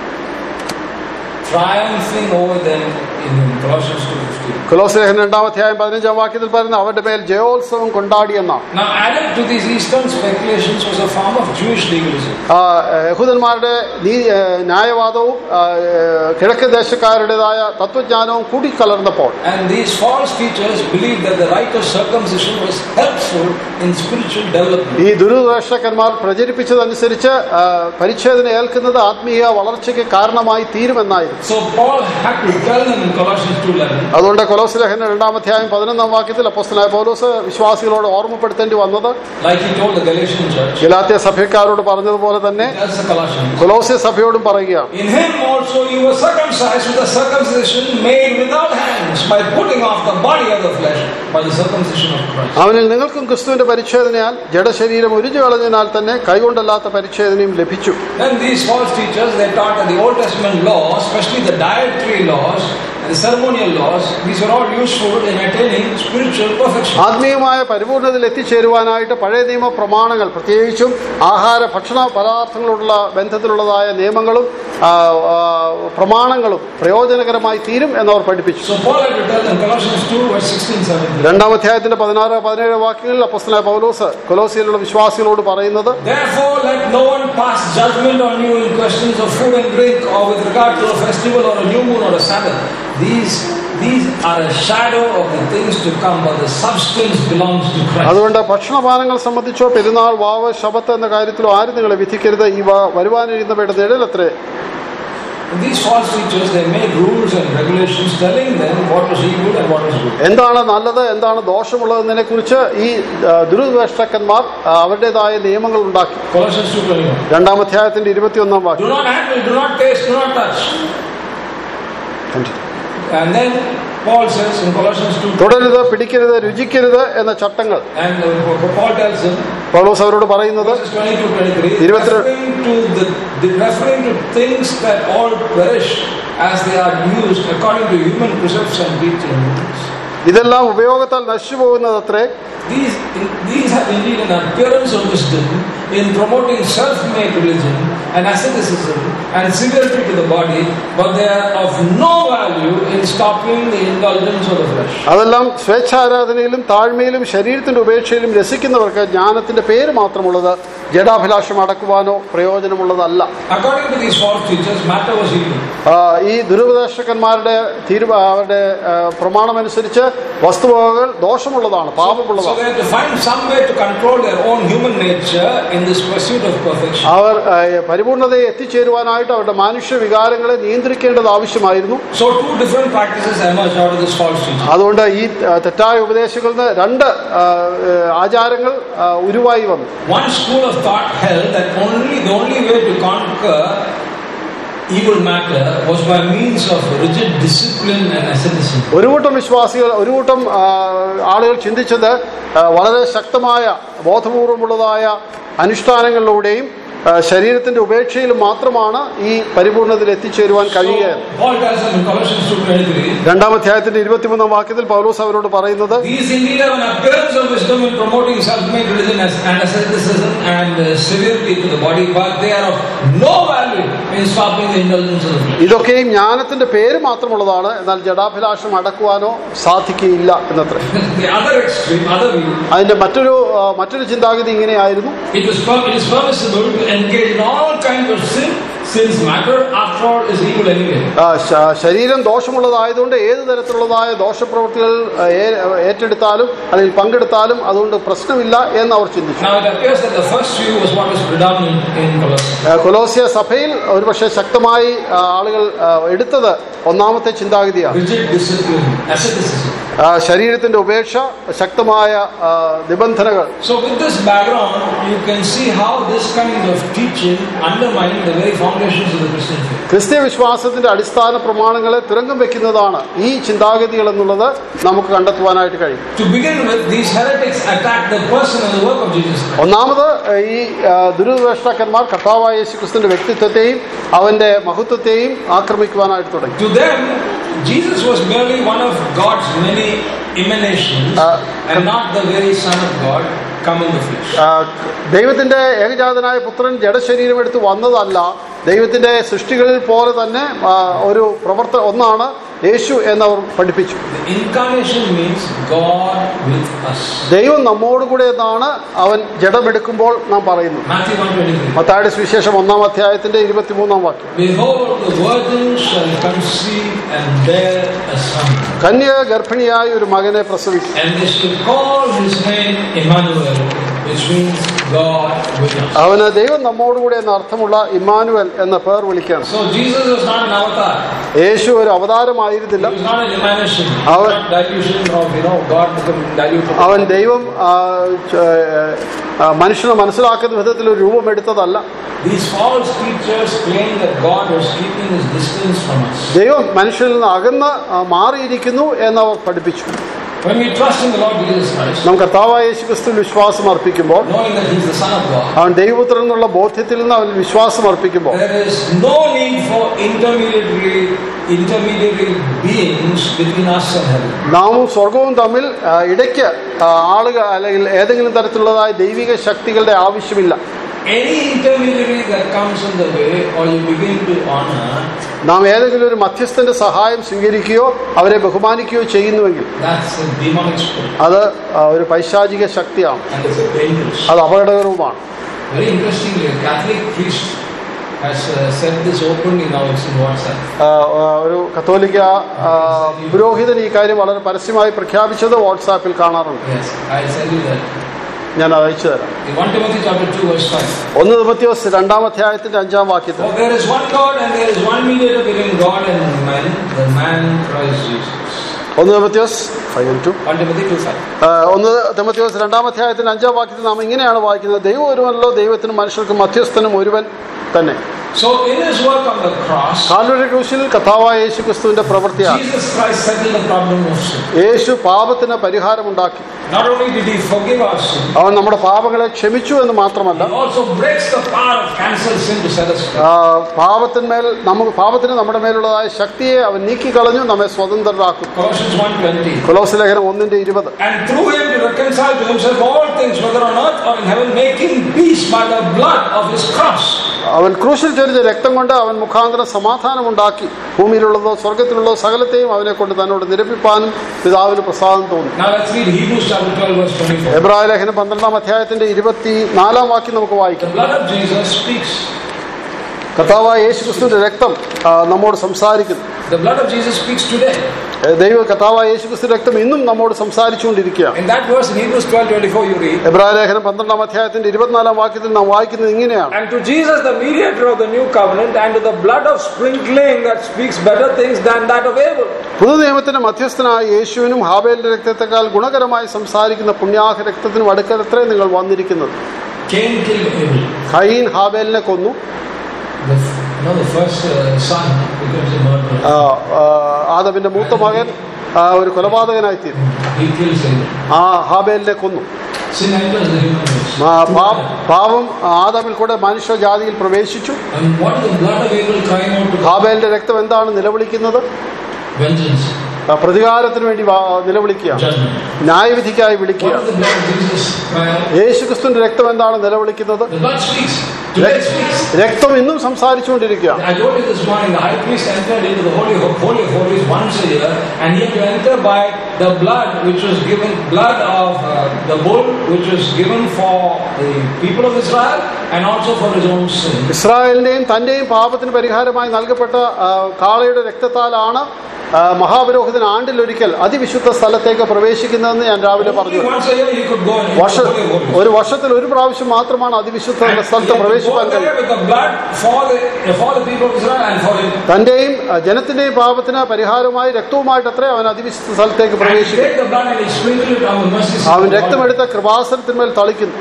Triumphing over them in Colossians 2.15. കുലോസ്ലേഖൻ രണ്ടാം അധ്യായം പതിനഞ്ചാം വാക്യത്തിൽ പറയുന്ന അവരുടെ മേൽ ജയോത്സവം കൊണ്ടാടിയെന്നാണ് Now added to these Eastern speculations was a form of Jewish legalism. ആ, യഹൂദന്മാരുടെ നീ ഏ, ന്യായവാദവും ആ, ഏ, കിഴക്കൻ ദേശക്കാരുടേതായ തത്വജ്ഞാനവും കൂടിക്കലർന്നപ്പോൾ And these false teachers believed that the rite of circumcision was helpful in spiritual development. ഈ ദുരിതരക്ഷകന്മാർ പ്രചരിപ്പിച്ചതനുസരിച്ച് ആ, പരിച്ഛേദന ഏൽക്കുന്നത് ആത്മീയ വളർച്ചയ്ക്ക് കാരണമായി തീരുമെന്നായിരുന്നു So Paul had to tell them in Colossians 2.11 അതുകൊണ്ട് കൊലോസ്ലേഖന രണ്ടാം അധ്യായം പതിനൊന്നാം വാക്യത്തിൽ അപ്പോസ്തലനായ പൗലോസ് വിശ്വാസികളോട് ഓർമ്മപ്പെടുത്തേണ്ടി വന്നത് like he told the Galatian church, Galatia സഭ്യക്കാരോട് പറഞ്ഞതുപോലെ തന്നെ tells the Colossians. കൊലോസ്യ സഭയോടും പറയുകയാണ് In him also you were circumcised with a circumcision made without hands by putting off the body of the flesh by the circumcision of Christ. അവനിൽ നിങ്ങൾക്കും ക്രിസ്തുവിന്റെ പരിച്ഛേദനയാൽ ജഡശരീരം ഉരിഞ്ഞു കളഞ്ഞതിനാൽ തന്നെ കൈകൊണ്ടല്ലാത്ത പരിച്ഛേദനയും ലഭിച്ചു Then these false teachers, they taught that the Old Testament law, especially the dietary laws and the ceremonial laws, these are all useful in attaining spiritual perfection. ആത്മീയമായ പരിപൂർണതയിൽ എത്തിച്ചേരുവാനായിട്ട് പഴയ നിയമ പ്രമാണങ്ങൾ പ്രത്യേകിച്ചും ആഹാര ഭക്ഷണ പദാർത്ഥങ്ങളോടുള്ള ബന്ധത്തിലുള്ളതായ നിയമങ്ങളും ആ, ആ, പ്രമാണങ്ങളും പ്രയോജനകരമായി തീരും എന്നവർ പഠിപ്പിച്ചു So Paul had to tell them, Colossians 2, verse 16, 17. രണ്ടാം അധ്യായത്തിന്റെ പതിനാറ് പതിനേഴ് വാക്യങ്ങളിൽ അപ്പസ്തനായ പൗലോസ് കൊലോസിയിലുള്ള വിശ്വാസികളോട് പറയുന്നത് Therefore, let no one pass judgment on you in questions of food and drink, or with regard to a festival, or a new moon, or a Sabbath. These, these are a shadow of the things to come, but the substance belongs to Christ. അതുകൊണ്ട് ഭക്ഷണപാനങ്ങൾ സംബന്ധിച്ചോ പെരുന്നാൾ വാവ് ശബത്ത് എന്ന കാര്യത്തിലോ ആരും നിങ്ങളെ വിധിക്കരുത് ഇവ വരുവാനിരുന്നവയുടെ നിഴലത്രേ And these false teachers, they made rules and regulations telling them what was evil and what was good. എന്താണ് നല്ലത് എന്താണ് ദോഷമുള്ളതെന്നതിനെ കുറിച്ച് ഈ ആ, ദുരുദ്വേഷ്ടക്കന്മാർ ആ, അവരുടേതായ നിയമങ്ങൾ ഉണ്ടാക്കി Colossians 2.21. രണ്ടാം അധ്യായത്തിന്റെ ഇരുപത്തിയൊന്നാം Do വാക്യം not handle, do not taste, do not touch. And then Paul says in Colossians 2, തുടരുത് പിടിക്കരുത് രുചിക്കരുത് എന്ന ചട്ടങ്ങൾ and uh, Paul tells them, പൗലോസ് അവരോട് പറയുന്നത് verses 22 23, ഇരുപത്തിര- referring to, the, the, referring to things that all perish as they are used according to human precepts and teachings. ഇതെല്ലാം ഉപയോഗത്താൽ നശിച്ചു പോകുന്നതത്രേ These, these have indeed an appearance of wisdom in promoting self-made religion and asceticism and severity to the body, but they are of no value in stopping the indulgence of the flesh. അതെല്ലാം സ്വേച്ഛാരാധനയിലും താഴ്മയിലും ശരീരത്തിന്റെ ഉപേക്ഷയിലും രസിക്കുന്നവർക്ക് ജ്ഞാനത്തിന്റെ പേര് മാത്രമുള്ളത് ജഡാഭിലാഷം അടക്കുവാനോ പ്രയോജനമുള്ളതല്ല According to these false teachers, matter was evil. ആ, ഈ ദുരുപദേശകന്മാരുടെ തീരുമാ അവരുടെ ആ, പ്രമാണമനുസരിച്ച് വസ്തുവകകൾ ദോഷമുള്ളതാണ് So പാപമുള്ളതാണ് they had to find some way to control their own human nature in this pursuit of perfection. അവർ ആ, പരിപൂർണതയെ എത്തിച്ചേരുവാനായിട്ട് അവരുടെ മാനുഷ്യ വികാരങ്ങളെ നിയന്ത്രിക്കേണ്ടത് ആവശ്യമായിരുന്നു So two different practices emerged out of this false teaching. അതുകൊണ്ട് ഈ ആ, തെറ്റായ ഉപദേശങ്ങളിൽ നിന്ന് രണ്ട് ആ, ഏ, ആചാരങ്ങൾ ആ, ഉരുവായി വന്നു One school of thought held that only the only way to conquer evil matter was by means of rigid discipline and asceticism. ഒരു കൂട്ടം വിശ്വാസികൾ ഒരു കൂട്ടം ആ, ആളുകൾ ചിന്തിച്ചത് ആ, വളരെ ശക്തമായ ബോധപൂർവമുള്ളതായ അനുഷ്ഠാനങ്ങളിലൂടെയും ആ, ശരീരത്തിന്റെ ഉപേക്ഷയിലും മാത്രമാണ് ഈ പരിപൂർണതയിൽ എത്തിച്ചേരുവാൻ കഴിയുക So Paul tells them in Colossians 2.23, രണ്ടാം അധ്യായത്തിന്റെ ഇരുപത്തിമൂന്നാം വാക്യത്തിൽ പൗലോസ് അവരോട് പറയുന്നത് These indeed have an appearance of wisdom in promoting self-made religion as- and asceticism and uh, severity to the body, but they are of no value in stopping the indulgence of the flesh. ഇതൊക്കെയും ജ്ഞാനത്തിന്റെ പേര് മാത്രമുള്ളതാണ് എന്നാൽ ജഡാഭിലാഷം അടക്കുവാനോ സാധിക്കുകയില്ല എന്നത്രേ the other extreme, other view, അതിന്റെ മറ്റൊരു ആ, മറ്റൊരു ചിന്താഗതി ഇങ്ങനെയായിരുന്നു it, was per- it is permissible to engage in all kinds of sin, since matter, after all, is evil anyway. ആ, ശ- ശരീരം ദോഷമുള്ളതായതുകൊണ്ട് ഏത് തരത്തിലുള്ളതായ ദോഷപ്രവൃത്തികൾ ആ, ഏ- ഏറ്റെടുത്താലും അല്ലെങ്കിൽ പങ്കെടുത്താലും അതുകൊണ്ട് പ്രശ്നമില്ല എന്ന് അവർ ചിന്തിച്ചു Now it appears that the first view was what was predominant in Colossae. ആ, കൊലോസ്യ സഭയിൽ ഒരുപക്ഷെ ശക്തമായി ആ, ആളുകൾ ആ, എടുത്തത് ഒന്നാമത്തെ ചിന്താഗതിയാണ് Rigid discipline, asceticism. ആ, ശരീരത്തിന്റെ ഉപേക്ഷ ശക്തമായ ആ, നിബന്ധനകൾ So, with this background, you can see how this kind of teaching undermines the very foundations of the Christian faith. ക്രിസ്ത്യ വിശ്വാസത്തിന്റെ അടിസ്ഥാന പ്രമാണങ്ങളെ തുരങ്കം വെക്കുന്നതാണ് ഈ ചിന്താഗതികൾ എന്നുള്ളത് നമുക്ക് കണ്ടെത്തുവാനായിട്ട് കഴിയും To begin with, these heretics attack the person and the work of Jesus Christ. ഒന്നാമത് ഈ ആ, ദുരിതവേഷ്ടക്കന്മാർ കർത്താവായ യേശു ക്രിസ്തുവിന്റെ വ്യക്തിത്വത്തെയും അവന്റെ മഹത്വത്തെയും ആക്രമിക്കുവാനായിട്ട് തുടങ്ങി To them, Jesus was merely one of God's many emanations Uh, and not the very Son of God come in the flesh. ആ, ദൈവത്തിന്റെ ഏകജാതനായ പുത്രൻ ജഡശരീരം എടുത്ത് വന്നതല്ല ദൈവത്തിന്റെ സൃഷ്ടികളിൽ പോലെ തന്നെ ആ, ഒരു പ്രവർത്ത ഒന്നാണ് യേശു എന്നവർ പഠിപ്പിച്ചു The incarnation means God with us. ദൈവം നമ്മോടുകൂടെ എന്നാണ് അവൻ ജഡമെടുക്കുമ്പോൾ നാം പറയുന്നത് Matthew 123. മത്തായുടെ സുവിശേഷം ഒന്നാം അധ്യായത്തിന്റെ ഇരുപത്തിമൂന്നാം വാക്യം Behold, the virgin shall conceive and bear a son, കന്യ ഗർഭിണിയായി ഒരു മകനെ പ്രസവിക്കും and they shall call his name Emmanuel, which means God with us. അവന് ദൈവം നമ്മോടുകൂടെ എന്ന അർത്ഥമുള്ള ഇമ്മാനുവൽ എന്ന പേർ വിളിക്കണം So Jesus is not an avatar. യേശു ഒരു അവതാരമായിരുന്നില്ല He is not an emanation. He is Our- not dilution of you know God becoming diluted. അവൻ ദൈവം ആ, ച- ആ, മനുഷ്യനെ മനസ്സിലാക്കുന്ന വിധത്തിൽ ഒരു രൂപമെടുത്തതല്ല These false teachers claim that God was keeping his distance from us. ദൈവം മനുഷ്യനിൽ നിന്ന് അകന്ന് ആ, മാറിയിരിക്കുന്നു എന്നവർ പഠിപ്പിച്ചു When we trust in the Lord Jesus Christ, നാം കർത്താവായ യേശു ക്രിസ്തു വിശ്വാസം അർപ്പിക്കുമ്പോൾ knowing that He is the Son of God, അവൻ ദൈവപുത്രൻ എന്നുള്ള ബോധ്യത്തിൽ നിന്ന് അവൻ വിശ്വാസം അർപ്പിക്കുമ്പോൾ there is no need for intermediary intermediary beings between us and heaven. നാമും സ്വർഗവും തമ്മിൽ ആ, ഇടയ്ക്ക് ആ, ആളുകൾ അല്ലെങ്കിൽ ഏതെങ്കിലും തരത്തിലുള്ളതായ ദൈവിക ശക്തികളുടെ ആവശ്യമില്ല Any intermediary that comes in the way, or you begin to honor, നാം ഏതെങ്കിലും ഒരു മധ്യസ്ഥന്റെ സഹായം സ്വീകരിക്കുകയോ അവരെ ബഹുമാനിക്കുകയോ ചെയ്യുന്നുവെങ്കിൽ that's a demonic spirit, അത് ആ, ഒരു പൈശാചിക ശക്തിയാണ് and it's a dangerous. അത് അപകടകരവുമാണ് Very interestingly, a Catholic priest has uh, said this openly now. It's in WhatsApp. ആ, ആ, ഒരു കത്തോലിക്ക ആ, പുരോഹിതൻ ഈ കാര്യം വളരെ പരസ്യമായി പ്രഖ്യാപിച്ചത് വാട്സാപ്പിൽ കാണാറുണ്ട് Yes, I'll tell you that. ഞാൻ അത് അയച്ചു തരാം In 1 Timothy chapter 2, verse 5. ഒന്ന് തിമത്യോസ് രണ്ടാം അധ്യായത്തിന്റെ അഞ്ചാം വാക്യത്തിൽ For there is one God and there is one mediator between God and man, the man Christ Jesus. ഒന്ന് തിമത്യോസ് ഫൈവ് ടു 1 Timothy 2 5. ആ, ഒന്ന് തിമത്യോസ് രണ്ടാം അധ്യായത്തിന്റെ അഞ്ചാം വാക്യത്തിൽ നാം ഇങ്ങനെയാണ് വായിക്കുന്നത് ദൈവം ഒരുവനല്ലോ ദൈവത്തിനും മനുഷ്യർക്കും മധ്യസ്ഥനും ഒരുവൻ തന്നെ So in his work on the cross, Calvary ക്രൂശിൽ കഥാവായ യേശു ക്രിസ്തുവിന്റെ പ്രവൃത്തിയാണ് Jesus Christ settled the problem of sin. യേശു പാപത്തിന് പരിഹാരമുണ്ടാക്കി Not only did he forgive our sin, അവൻ നമ്മുടെ പാപങ്ങളെ ക്ഷമിച്ചു എന്ന് മാത്രമല്ല he also breaks the power of cancelled sin to set us free. ആ, പാപത്തിന്മേൽ നമുക്ക് പാപത്തിന് നമ്മുടെ മേലുള്ളതായ ശക്തിയെ അവൻ നീക്കിക്കളഞ്ഞു നമ്മെ സ്വതന്ത്രരാക്കും Colossians 1.20. കൊലോസ് ലേഖനം ഒന്നിന്റെ ഇരുപത് And through him to reconcile to himself all things, whether on earth or in heaven, making peace by the blood of his cross. അവൻ ക്രൂശിൽ ചൊരിഞ്ഞ രക്തം കൊണ്ട് അവൻ മുഖാന്തരം സമാധാനമുണ്ടാക്കി ഭൂമിയിലുള്ളതോ സകലത്തിലുള്ളതോ സകലത്തെയും അവനെ കൊണ്ട് തന്നോട് നിരപ്പിപ്പാനും പിതാവിന് പ്രസാദം തോന്നി Now let's read Hebrews chapter 12, verse 24. എബ്രായ ലേഖനം പന്ത്രണ്ടാം അധ്യായത്തിന്റെ ഇരുപത്തി നാലാം വാക്യം നമുക്ക് The വായിക്കാം blood of Jesus speaks. കർത്താവായ യേശു ക്രിസ്തുവിന്റെ രക്തം ആ, നമ്മോട് സംസാരിക്കുന്നു The blood of Jesus speaks today. ഏ, ദൈവ കർത്താവായ യേശു ക്രിസ്തു രക്തം ഇന്നും നമ്മോട് സംസാരിച്ചുകൊണ്ടിരിക്കുകയാണ് In that verse in Hebrews 12 24, you read, എബ്രായ ലേഖനം പന്ത്രണ്ടാം അധ്യായത്തിന്റെ ഇരുപത്തിനാലാം വാക്യത്തിൽ നാം വായിക്കുന്നത് ഇങ്ങനെയാണ് And to Jesus, the mediator of the new covenant, and to the blood of sprinkling that speaks better things than that of Abel. പുതു നിയമത്തിന്റെ മധ്യസ്ഥനായ യേശുവിനും ഹാബേലിന്റെ രക്തത്തെക്കാൾ ഗുണകരമായി സംസാരിക്കുന്ന പുണ്യാഹ രക്തത്തിനും അടുക്കലത്രേ നിങ്ങൾ വന്നിരിക്കുന്നത് Cain killed Abel. ഖൈൻ ഹാബേലിനെ കൊന്നു The, you know, the first uh, son becomes a murderer. ആ, ആ, ആദമിന്റെ മൂത്ത മകൻ ആ, ഒരു കൊലപാതകനായി തീരും He kills Abel. ആ ഹാബേലിനെ കൊന്നു Sin enters the human race. ആ, പാ- പാപം ആദമിൽ കൂടെ മനുഷ്യജാതിയിൽ പ്രവേശിച്ചു And what is the blood of Abel crying out to God? ഹാബേലിന്റെ രക്തം എന്താണ് നിലവിളിക്കുന്നത് Vengeance, ആ, പ്രതികാരത്തിന് വേണ്ടി വാ- നിലവിളിക്കുകയാണ് judgment. ന്യായവിധിക്കായി What വിളിക്കുക does the blood of Jesus cry out? യേശുക്രിസ്തുവിന്റെ രക്തം എന്താണ് നിലവിളിക്കുന്നത് The blood speaks. Today it speaks. രക്തം ഇന്നും സംസാരിച്ചുകൊണ്ടിരിക്കുകയാണ് I told you this morning, the high priest entered into the holy of holy of holies once a year, and he had to enter by the blood which was given, blood of uh, the bull which was given for the people of Israel, and also for his own sin. ഇസ്രായേലിന്റെയും തന്റെയും പാപത്തിന് പരിഹാരമായി നൽകപ്പെട്ട ആ, കാളയുടെ രക്തത്താലാണ് ആ, മഹാപുരോഹിതൻ ആണ്ടിലൊരിക്കൽ അതിവിശുദ്ധ സ്ഥലത്തേക്ക് പ്രവേശിക്കുന്നതെന്ന് ഞാൻ രാവിലെ പറഞ്ഞു Only once a year you could go and Varsha holy of holies. ഒരു വർഷത്തിൽ ഒരു പ്രാവശ്യം മാത്രമാണ് അതിവിശുദ്ധ And സ്ഥലത്ത് he had to പ്രവേശിക്കാൻ go there കഴിയും with the blood for the, for the people of Israel and for him. തന്റെയും ആ, ജനത്തിന്റെയും പാപത്തിന് പരിഹാരമായി രക്തവുമായിട്ട് അത്രേ അവൻ അതിവിശുദ്ധ സ്ഥലത്തേക്ക് And he പ്രവേശിക്കും take the blood and he sprinkle it on the mercy seat അവൻ of God. രക്തമെടുത്ത കൃപാസനത്തിന്മേൽ തളിക്കുന്നു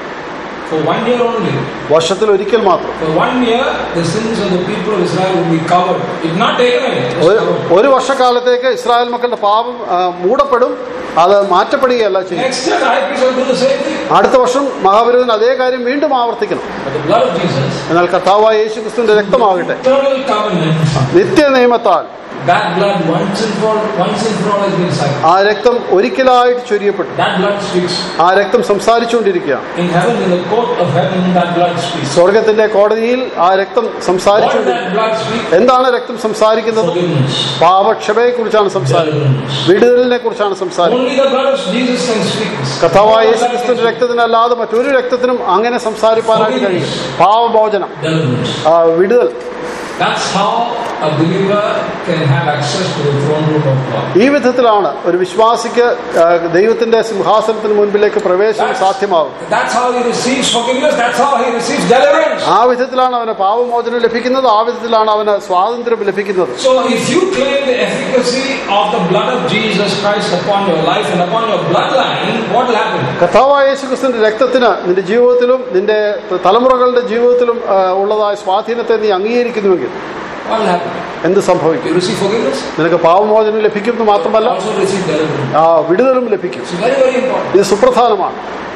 For one year only. വർഷത്തിൽ ഒരിക്കൽ മാത്രം For one year, the sins of the people of Israel will be covered. If not taken away, just ഒരു- covered. ഒരു വർഷക്കാലത്തേക്ക് Israel മക്കളുടെ പാപം ആ, മൂടപ്പെടും അത് മാറ്റപ്പെടുകയല്ല ചെയ്യും Next year, the high priest will do the same thing. അടുത്ത വർഷം മഹാപുരോഹിതൻ അതേ കാര്യം വീണ്ടും ആവർത്തിക്കണം But the blood of Jesus, എന്നാൽ കർത്താവായ യേശു ക്രിസ്തുവിന്റെ രക്തമാകട്ടെ eternal covenant, Nithya നിയമത്താൽ that blood once and for once and for all has been sacrificed. ആ രക്തം ഒരിക്കലായിട്ട് ചൊരിയപ്പെട്ടു That blood speaks. ആ രക്തം സംസാരിച്ചുകൊണ്ടിരിക്കുകയാണ് In heaven, in the court of heaven, that blood speaks. സ്വർഗത്തിന്റെ കോടതിയിൽ ആ രക്തം What does സംസാരിച്ചുകൊണ്ടിരിക്കും that blood speak? എന്താണ് രക്തം സംസാരിക്കുന്നത് Forgiveness. പാപക്ഷമയെ കുറിച്ചാണ് സംസാരിക്കുന്നത് Deliverance. വിടുതലിനെ കുറിച്ചാണ് സംസാരിക്കുന്നത് Only the blood of Jesus can speak this. കഥാവായ യേശു ക്രിസ്തുവിന്റെ രക്തത്തിനല്ലാതെ മറ്റൊരു രക്തത്തിനും അങ്ങനെ സംസാരിക്കാനായിട്ട് കഴിയും പാവമോചനം Deliverance. ആ, വിടുതൽ That's how a believer can have access to the throne room of God. ഈ വിധത്തിലാണ് ഒരു വിശ്വാസിക്ക് ആ, ദൈവത്തിന്റെ സിംഹാസനത്തിന് മുൻപിലേക്ക് പ്രവേശനം സാധ്യമാകും That's how he receives forgiveness. That's how he receives deliverance. ആ വിധത്തിലാണ് അവന് പാവമോചനം ലഭിക്കുന്നത് ആ വിധത്തിലാണ് അവന് സ്വാതന്ത്ര്യം ലഭിക്കുന്നത് So if you claim the efficacy of the blood of Jesus Christ upon your life and upon your bloodline, what will happen? കഥാവായ യേശു ക്രിസ്തുവിന്റെ രക്തത്തിന് നിന്റെ ജീവിതത്തിലും നിന്റെ തലമുറകളുടെ ജീവിതത്തിലും ആ, ഉള്ളതായ സ്വാധീനത്തെ നീ അംഗീകരിക്കുന്നുവെങ്കിൽ What will happen? എന്ത് സംഭവിക്കും You receive forgiveness, നിനക്ക് പാവമോചനം ലഭിക്കുന്നു മാത്രമല്ല also receive deliverance. ആ വിടുതലും ലഭിക്കും It's very, very important. ഇത് സുപ്രധാനമാണ്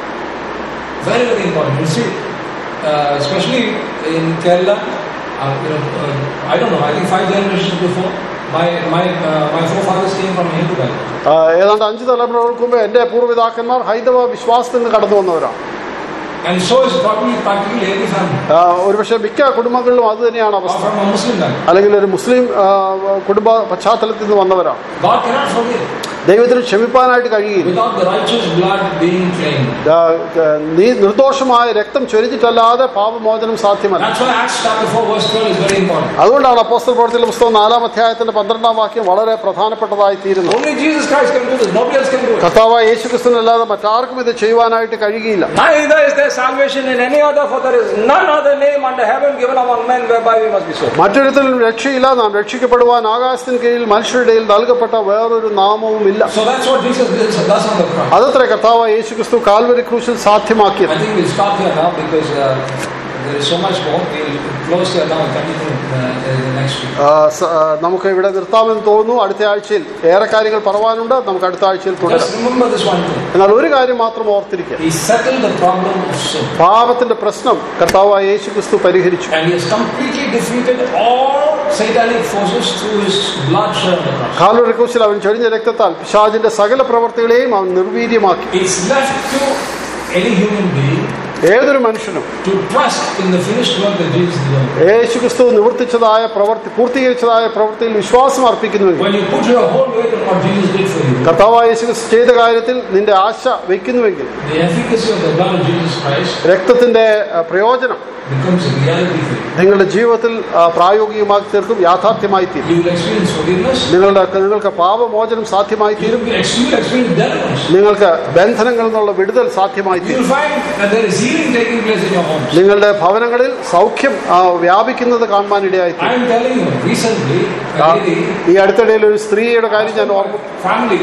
Very, very important. You see, uh, especially in Kerala, uh, you know, uh, I don't know, I think five generations before, my, my, uh, my forefathers came from a Hindu background. ആ, ഏതാണ്ട് അഞ്ച് തലമുറകൾക്ക് മുമ്പ് എന്റെ പൂർവ്വപിതാക്കന്മാർ ഹൈന്ദവ വിശ്വാസത്തിൽ നിന്ന് കടന്നു വന്നവരാണ് And so is probably practically every family. ആ, ഒരുപക്ഷെ മിക്ക കുടുംബങ്ങളിലും അത് തന്നെയാണ് Or അവസ്ഥ from a Muslim background. അല്ലെങ്കിൽ ഒരു മുസ്ലിം ആ, കുടുംബ പശ്ചാത്തലത്തിൽ നിന്ന് വന്നവരാണ് God cannot forgive ദൈവത്തിന് ക്ഷമിപ്പാനായിട്ട് കഴിയില്ല without the righteous blood being claimed. ആ, ആ, നീ നിർദോഷമായ രക്തം ചൊരിഞ്ഞിട്ടല്ലാതെ പാപമോചനം സാധ്യമല്ല That's why Acts chapter 4 verse 12 is very important. അതുകൊണ്ടാണ് അപ്പോസ്തല പ്രവർത്തിയുടെ പുസ്തകം നാലാം അധ്യായത്തിന്റെ പന്ത്രണ്ടാം വാക്യം വളരെ പ്രധാനപ്പെട്ടതായി തീരുന്നത് Only Jesus Christ can do this. Nobody else can do it. കർത്താവായ യേശു ക്രിസ്തുവിനല്ലാതെ മറ്റാർക്കും ഇത് ചെയ്യുവാനായിട്ട് കഴിയുകയില്ല Neither is there salvation in any other, for there is none other name under heaven given among men whereby we must be saved. മറ്റൊരുത്തരും രക്ഷയില്ല നാം രക്ഷിക്കപ്പെടുവാൻ ആകാശത്തിന് കീഴിൽ മനുഷ്യരുടെ ഇടയിൽ നൽകപ്പെട്ട വേറൊരു നാമവും ഇല്ല So that's what Jesus does does on the cross. അതത്ര കർത്താവായ യേശു ക്രിസ്തു കാൽവരി ക്രൂശിൽ സാധ്യമാക്കിയത് I think we'll stop here now because uh, there is so much more. We'll close here now and continue uh, uh, next week. ആ, സ- ആ, നമുക്ക് ഇവിടെ നിർത്താമെന്ന് തോന്നുന്നു അടുത്ത ആഴ്ചയിൽ ഏറെ കാര്യങ്ങൾ പറവാനുണ്ട് നമുക്ക് അടുത്ത ആഴ്ചയിൽ തുടരാം Just remember this one thing. എന്നാൽ ഒരു കാര്യം മാത്രം ഓർത്തിരിക്കുക He settled the problem of sin. പാപത്തിന്റെ പ്രശ്നം കർത്താവായ യേശു ക്രിസ്തു പരിഹരിച്ചു And he has completely defeated all satanic forces through his blood shed on the cross. Calvary ക്രൂശിൽ അവൻ ചൊരിഞ്ഞ രക്തത്താൽ പിശാചിന്റെ സകല പ്രവർത്തികളെയും അവൻ നിർവീര്യമാക്കി It's left to any human being ഏതൊരു മനുഷ്യനും to trust in the finished work that Jesus did. on the cross. യേശു ക്രിസ്തു നിവർത്തിച്ചതായ പ്രവർത്തി പൂർത്തീകരിച്ചതായ പ്രവൃത്തിയിൽ വിശ്വാസം അർപ്പിക്കുന്നുവെങ്കിൽ When you put your whole weight on what Jesus did for you, കർത്താവായ യേശു ക്രിസ്തു ചെയ്ത കാര്യത്തിൽ നിന്റെ ആശ വയ്ക്കുന്നുവെങ്കിൽ the efficacy of the blood of Jesus Christ രക്തത്തിന്റെ ആ, പ്രയോജനം becomes a reality for you. നിങ്ങളുടെ ജീവിതത്തിൽ ആ, പ്രായോഗികമാക്കി തീർക്കും യാഥാർത്ഥ്യമായി തീരും You will experience forgiveness. നിങ്ങളുടെ നിങ്ങൾക്ക് പാപമോചനം സാധ്യമായി You തീരും will ex- you will experience deliverance. നിങ്ങൾക്ക് ബന്ധനങ്ങളിൽ നിന്നുള്ള വിടുതൽ സാധ്യമായി You തീരും will find that there is healing taking place in your homes. നിങ്ങളുടെ ഭവനങ്ങളിൽ സൗഖ്യം ആ, വ്യാപിക്കുന്നത് കാണുവാനിടയായി I തീരും am telling you, recently, ആ, a lady, ഈ അടുത്തിടയിൽ ഒരു സ്ത്രീയുടെ കാര്യം ഞാൻ ഓർമ്മ family,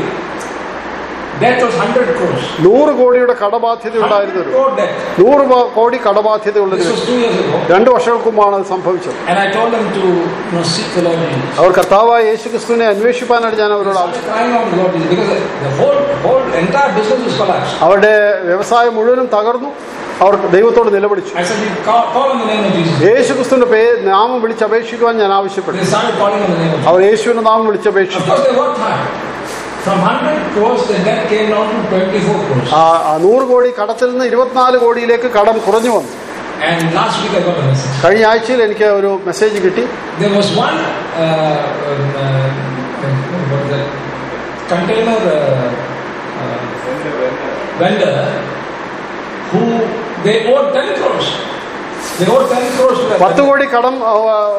debt was 100 crores. നൂറ് കോടിയുടെ കടബാധ്യത 100 ഉണ്ടായിരുന്നൊരു crore debt. നൂറ് പ- കോടി കടബാധ്യതയുള്ളൊരു This was വ്യക്തി two years ago. രണ്ടു വർഷങ്ങൾക്ക് മുമ്പാണ് അത് സംഭവിച്ചത് And I told them to you know, seek the Lord Jesus. അവർ കർത്താവായ യേശു ക്രിസ്തുവിനെ അന്വേഷിപ്പാനായിട്ട് ഞാൻ അവരോട് I ആവശ്യം was crying out to the Lord Jesus because the whole, whole entire business was collapsed. അവരുടെ വ്യവസായം മുഴുവനും തകർന്നു അവർ ദൈവത്തോട് നിലവിളിച്ചു I said, you call, call on the name of Jesus. യേശു ക്രിസ്തുവിന്റെ പേര് നാമം വിളിച്ചപേക്ഷിക്കുവാൻ ഞാൻ ആവശ്യപ്പെട്ടു They started calling on the name of Jesus. അവർ യേശുവിന്റെ നാമം Of വിളിച്ചപേക്ഷിച്ചു course, they worked hard. From 100 crores, the debt came down to 24 crores. ആ ആ നൂറ് കോടി കടത്തിൽ നിന്ന് ഇരുപത്തിനാല് കോടിയിലേക്ക് കടം കുറഞ്ഞു വന്നു And last week I got a message. കഴിഞ്ഞ ആഴ്ചയിൽ എനിക്ക് ഒരു മെസ്സേജ് കിട്ടി There was one uh, um, uh, what is that? container uh, uh, vendor who they owed 10 crores. They owed 10 crores to that. പത്ത് കോടി കടം ആ,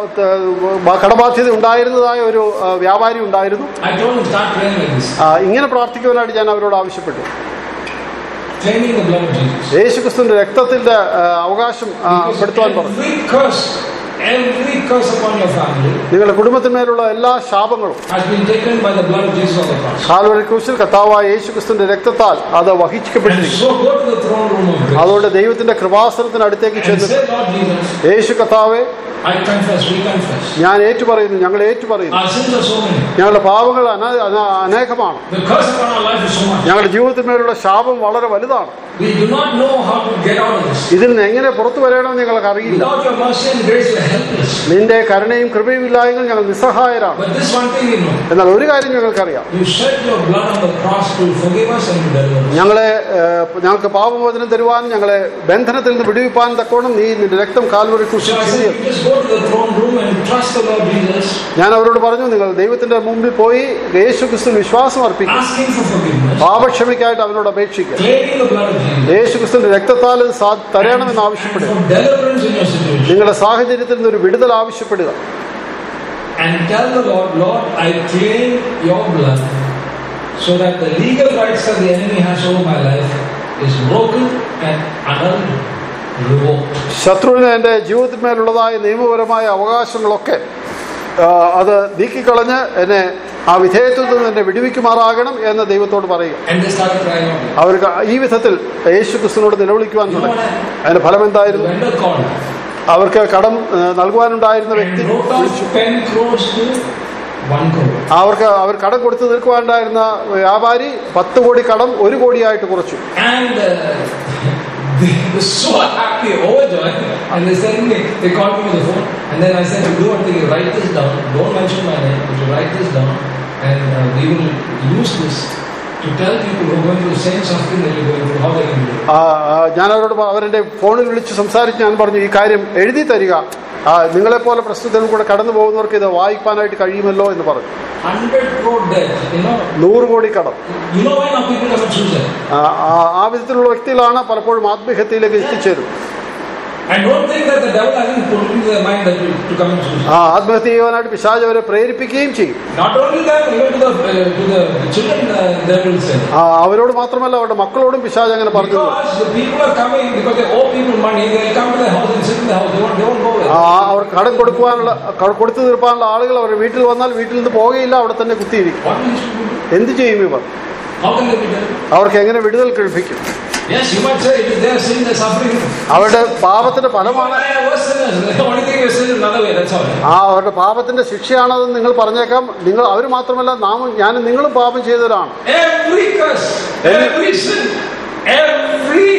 ത- കടബാധ്യത ഉണ്ടായിരുന്നതായ ഒരു ആ, വ്യാപാരി ഉണ്ടായിരുന്നു I told him, start praying like this. ആ, ഇങ്ങനെ പ്രാർത്ഥിക്കുവാനായിട്ട് ഞാൻ അവരോട് ആവശ്യപ്പെട്ടു Claiming the blood of Jesus. യേശുക്രിസ്തുവിന്റെ രക്തത്തിന്റെ ആ, അവകാശം ആ, പെടുത്തുവാൻ പറഞ്ഞു Every curse, every curse upon your family നിങ്ങളുടെ കുടുംബത്തിന്മേലുള്ള എല്ലാ ശാപങ്ങളും has been taken by the blood of Jesus on the cross. Calvary ക്രൂശിൽ കർത്താവായ യേശുക്രിസ്തുവിന്റെ രക്തത്താൽ അത് And വഹിക്കപ്പെട്ടിരിക്കുന്നു so go to the throne room of grace അതുകൊണ്ട് ദൈവത്തിന്റെ കൃപാസനത്തിന് അടുത്തേക്ക് and ചെന്ന് say, Lord Jesus, യേശു കർത്താവെ I confess, we confess. ഞാൻ ഏറ്റുപറയുന്നു ഞങ്ങൾ ഏറ്റുപറയുന്നു Our sins are so many. ഞങ്ങളുടെ പാപങ്ങൾ അന- അന- അനേകമാണ് The curse upon our life is so much. ഞങ്ങളുടെ ജീവിതത്തിന്മേലുള്ള ശാപം വളരെ വലുതാണ് We do not know how to get out of this. ഇതിൽ നിന്ന് എങ്ങനെ പുറത്തു വരണമെന്ന് ഞങ്ങൾക്ക് അറിയില്ല Without your mercy and grace, we are helpless. നിന്റെ കരുണയും കൃപയും ഇല്ലായെങ്കിൽ ഞങ്ങൾ നിസ്സഹായരാണ് But this one thing we know. എന്നാൽ ഒരു കാര്യം ഞങ്ങൾക്കറിയാം You shed your blood on the cross to forgive us and to deliver us. ഞങ്ങളെ ഏഹ്, ഞങ്ങൾക്ക് പാപമോചനം തരുവാനും ഞങ്ങളെ ബന്ധനത്തിൽ നിന്ന് വിടുവിപ്പാൻ തക്കോണം നീ നിന്റെ രക്തം കാൽവറി So കുറിച്ച് I said, you just go to the throne room and trust the Lord Jesus, ഞാൻ അവരോട് പറഞ്ഞു നിങ്ങൾ ദൈവത്തിന്റെ മുമ്പിൽ പോയി യേശു ക്രിസ്തു വിശ്വാസം അർപ്പിക്കും asking for forgiveness, പാപക്ഷമയ്ക്കായിട്ട് അവനോട് അപേക്ഷിക്കുക claiming the blood of Jesus, യേശു ക്രിസ്തുവിന്റെ രക്തത്താൽ ഇത് സാ- തരണമെന്ന് and ആവശ്യപ്പെടുക for deliverance in your situation. നിങ്ങളുടെ സാഹചര്യത്തിൽ നിന്ന് ഒരു വിടുതൽ ആവശ്യപ്പെടുക And tell the Lord, Lord, I claim your blood so that the legal rights that the enemy has over my life is broken and annulled, revoked. ശത്രുവിന് എൻ്റെ ജീവിതത്തിന്മേലുള്ളതായ നിയമപരമായ അവകാശങ്ങളൊക്കെ ആ, അത് നീക്കിക്കളഞ്ഞ് എന്നെ ആ വിധേയത്വത്തിൽ നിന്ന് എന്നെ വിടുവിക്കുമാറാകണം എന്ന് ദൈവത്തോട് പറയുക And they started crying out. അവർക്ക് ഈ വിധത്തിൽ യേശു ക്രിസ്തുവിനോട് നിലവിളിക്കുവാൻ You know തുടങ്ങി what happened? അതിന്റെ ഫലം The എന്തായിരുന്നു vendor called അവർക്ക് കടം ആ, നൽകുവാനുണ്ടായിരുന്ന വ്യക്തി and wrote off 10 crores to 1 crore. അവർക്ക് അവർ കടം കൊടുത്തു തീർക്കുവാനുണ്ടായിരുന്ന വ്യാപാരി പത്ത് കോടി കടം ഒരു കോടിയായിട്ട് കുറച്ചു And uh, they were so happy, overjoyed. And they said me, they called me on the phone. And then I said, you do one thing, you write this down. Don't mention my name, but you write this down. And uh, we will use this to tell people who are going through the same suffering that you're going through, how they can do it. ആ, ആ, ഞാൻ അവരോട് പ- അവരെന്റെ ഫോണിൽ വിളിച്ച് സംസാരിച്ച് ഞാൻ പറഞ്ഞു ഈ കാര്യം എഴുതി തരിക ആ, നിങ്ങളെപ്പോലെ പ്രശ്നത്തിൽ കൂടെ കടന്നു പോകുന്നവർക്ക് ഇത് വായിക്കാനായിട്ട് കഴിയുമല്ലോ എന്ന് പറഞ്ഞു 100 crore debt, you know. നൂറ് കോടി കടം You know why now people commit suicide? ആ, ആ- ആ വിധത്തിലുള്ള വ്യക്തികളാണ് പലപ്പോഴും ആത്മഹത്യയിലേക്ക് എത്തിച്ചേരും And don't think that the devil hasn't put into their mind that you to commit suicide. ആ ആത്മഹത്യ ചെയ്യുവാനായിട്ട് പിശാജ് അവരെ പ്രേരിപ്പിക്കുകയും ചെയ്യും Not only them, even to the, uh, to the children, uh, they will say. ആ, അവരോട് മാത്രമല്ല അവരുടെ മക്കളോടും പിശാജ് അങ്ങനെ പറഞ്ഞു Because the people are coming because they owe people money, they'll come to the house and sit in the house. They won't, they won't go away. ആ അവർ കടം കൊടുക്കുവാനുള്ള ക- കൊടുത്തു തീർപ്പാനുള്ള ആളുകൾ അവരുടെ വീട്ടിൽ വന്നാൽ വീട്ടിൽ നിന്ന് പോകുകയില്ല അവിടെ തന്നെ കുത്തിയിരിക്കും What will these people do? എന്ത് ചെയ്യും ഇവർ How can they be done? അവർക്ക് എങ്ങനെ വിടുതൽ കഴിപ്പിക്കും Yes, you might say it is their sin, they're suffering. അവരുടെ പാപത്തിന്റെ ഫലമാണ് I am worse sinners. The only thing we sin is another way, that's all. ആ അവരുടെ പാപത്തിന്റെ ശിക്ഷയാണതെന്ന് നിങ്ങൾ പറഞ്ഞേക്കാം നിങ്ങൾ അവർ മാത്രമല്ല നാമും ഞാനും നിങ്ങളും പാപം ചെയ്തവരാണ് Every curse, every sin, every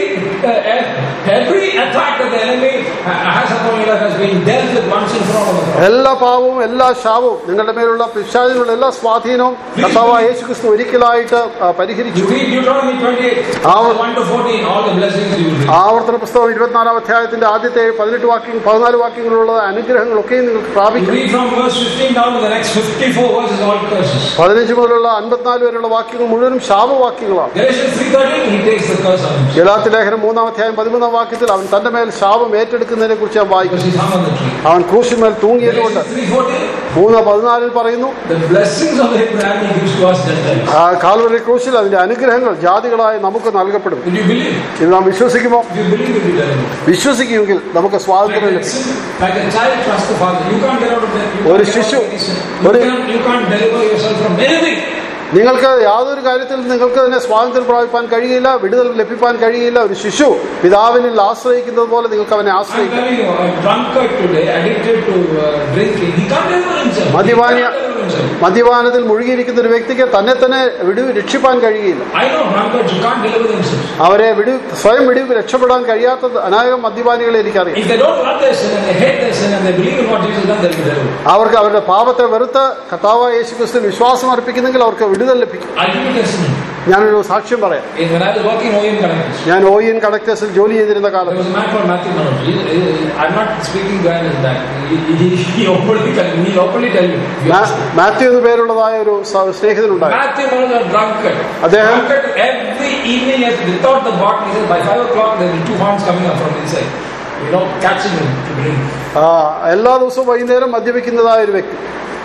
uh, every attack that the enemy has upon your life has been dealt with once and for all on the cross. എല്ലാ പാപവും എല്ലാ ശാപവും നിങ്ങളുടെ മേലുള്ള പിശാചിനുള്ള എല്ലാ സ്വാധീനവും കർത്താവായ യേശു ക്രിസ്തു ഒരിക്കലായിട്ട് ആ, പരിഹരിച്ചു You read Deuteronomy 28, Our- 1 to 14, all the blessings you will read. ആവർത്തന പുസ്തകം ഇരുപത്തിനാലാം അധ്യായത്തിന്റെ ആദ്യത്തെ പതിനെട്ട് വാക്യം പതിനാല് വാക്യങ്ങളുള്ള അനുഗ്രഹങ്ങളൊക്കെയും നിങ്ങൾക്ക് You പ്രാപിക്കും read from verse 15 down to the next 54 verses, all curses. പതിനഞ്ച് മുതലുള്ള അൻപത്തിനാല് വരെയുള്ള വാക്യങ്ങൾ മുഴുവനും ശാപവാക്യങ്ങളാണ് Galatians 3.13, he takes the curse on himself ഗലാത്തി ലേഖനം മൂന്നാം അധ്യായം പതിമൂന്നാം വാക്യത്തിൽ അവൻ തന്റെ മേൽ ശാപം ഏറ്റെടുക്കുന്നതിനെ കുറിച്ച് ഞാൻ വായിക്കും because he's hung on the tree. അവൻ ക്രൂശിന്മേൽ തൂങ്ങിയതുകൊണ്ട് Galatians 3.14, മൂന്ന് പതിനാലിൽ പറയുന്നു the blessings of Abraham he gives to us Gentiles. ആ കാൽവരി ക്രൂശിൽ അതിന്റെ അനുഗ്രഹങ്ങൾ ജാതികളായി നമുക്ക് നൽകപ്പെടും Would you believe? ഇത് നാം വിശ്വസിക്കുമോ If you believe, you'll be delivered. വിശ്വസിക്കുമെങ്കിൽ നമുക്ക് Like സ്വാതന്ത്ര്യം a, ലഭിക്കും sin- like a child trusts the father. You can't get out of that. You ഒരു can't, get out ശിശു- of any sin. you, ഒരു- can't, you can't deliver yourself from anything. നിങ്ങൾക്ക് യാതൊരു കാര്യത്തിൽ നിങ്ങൾക്ക് തന്നെ സ്വാതന്ത്ര്യം പ്രാപിപ്പാൻ കഴിയില്ല വിടുതൽ ലഭിപ്പാൻ കഴിയില്ല ഒരു ശിശു പിതാവിനിൽ ആശ്രയിക്കുന്നത് പോലെ നിങ്ങൾക്ക് അവനെ I'm ആശ്രയിക്കാം telling you, a drunkard today, addicted to uh, drinking, he can't deliver himself. He മദ്യപാനിയ can't deliver himself. മദ്യപാനത്തിൽ മുഴുകിയിരിക്കുന്ന ഒരു വ്യക്തിക്ക് തന്നെ തന്നെ വിടു രക്ഷിപ്പാൻ കഴിയില്ല I know drunkards who can't deliver themselves. അവരെ വിടു സ്വയം വിടു രക്ഷപ്പെടാൻ കഴിയാത്ത അനേകം മദ്യപാനികളെ എനിക്കറിയാം If they don't love their sin and they hate their sin and they believe in what Jesus has done, they'll be delivered. അവർക്ക് അവരുടെ പാപത്തെ വെറുത്ത് കർത്താവായ യേശു ക്രിസ്തു വിശ്വാസം അർപ്പിക്കുന്നെങ്കിൽ അവർക്ക് വിടുതൽ ലഭിക്കും I'll give you testimony. ഞാനൊരു സാക്ഷ്യം പറയാം In, when I was working in OEM Connectors, ഞാൻ ഒ എൻ കണക്ടേഴ്സിൽ ജോലി ചെയ്തിരുന്ന there കാലത്ത് was a man called Matthew Manoj. He, he, I'm not speaking behind his back. He, he, he openly tell he'll openly tell you. you ask him. Mathew എന്ന് പേരുള്ളതായ ഒരു സ- സ്നേഹിതനുണ്ടായിരുന്നു Matthew Manoj a drunkard. അദ്ദേഹം- Drunkard every evening as without the bottle. He says by five o'clock there will be two horns coming up from inside. you know, catching him to drink. ആ, എല്ലാ ദിവസവും വൈകുന്നേരം മദ്യപിക്കുന്നതായ ഒരു വ്യക്തി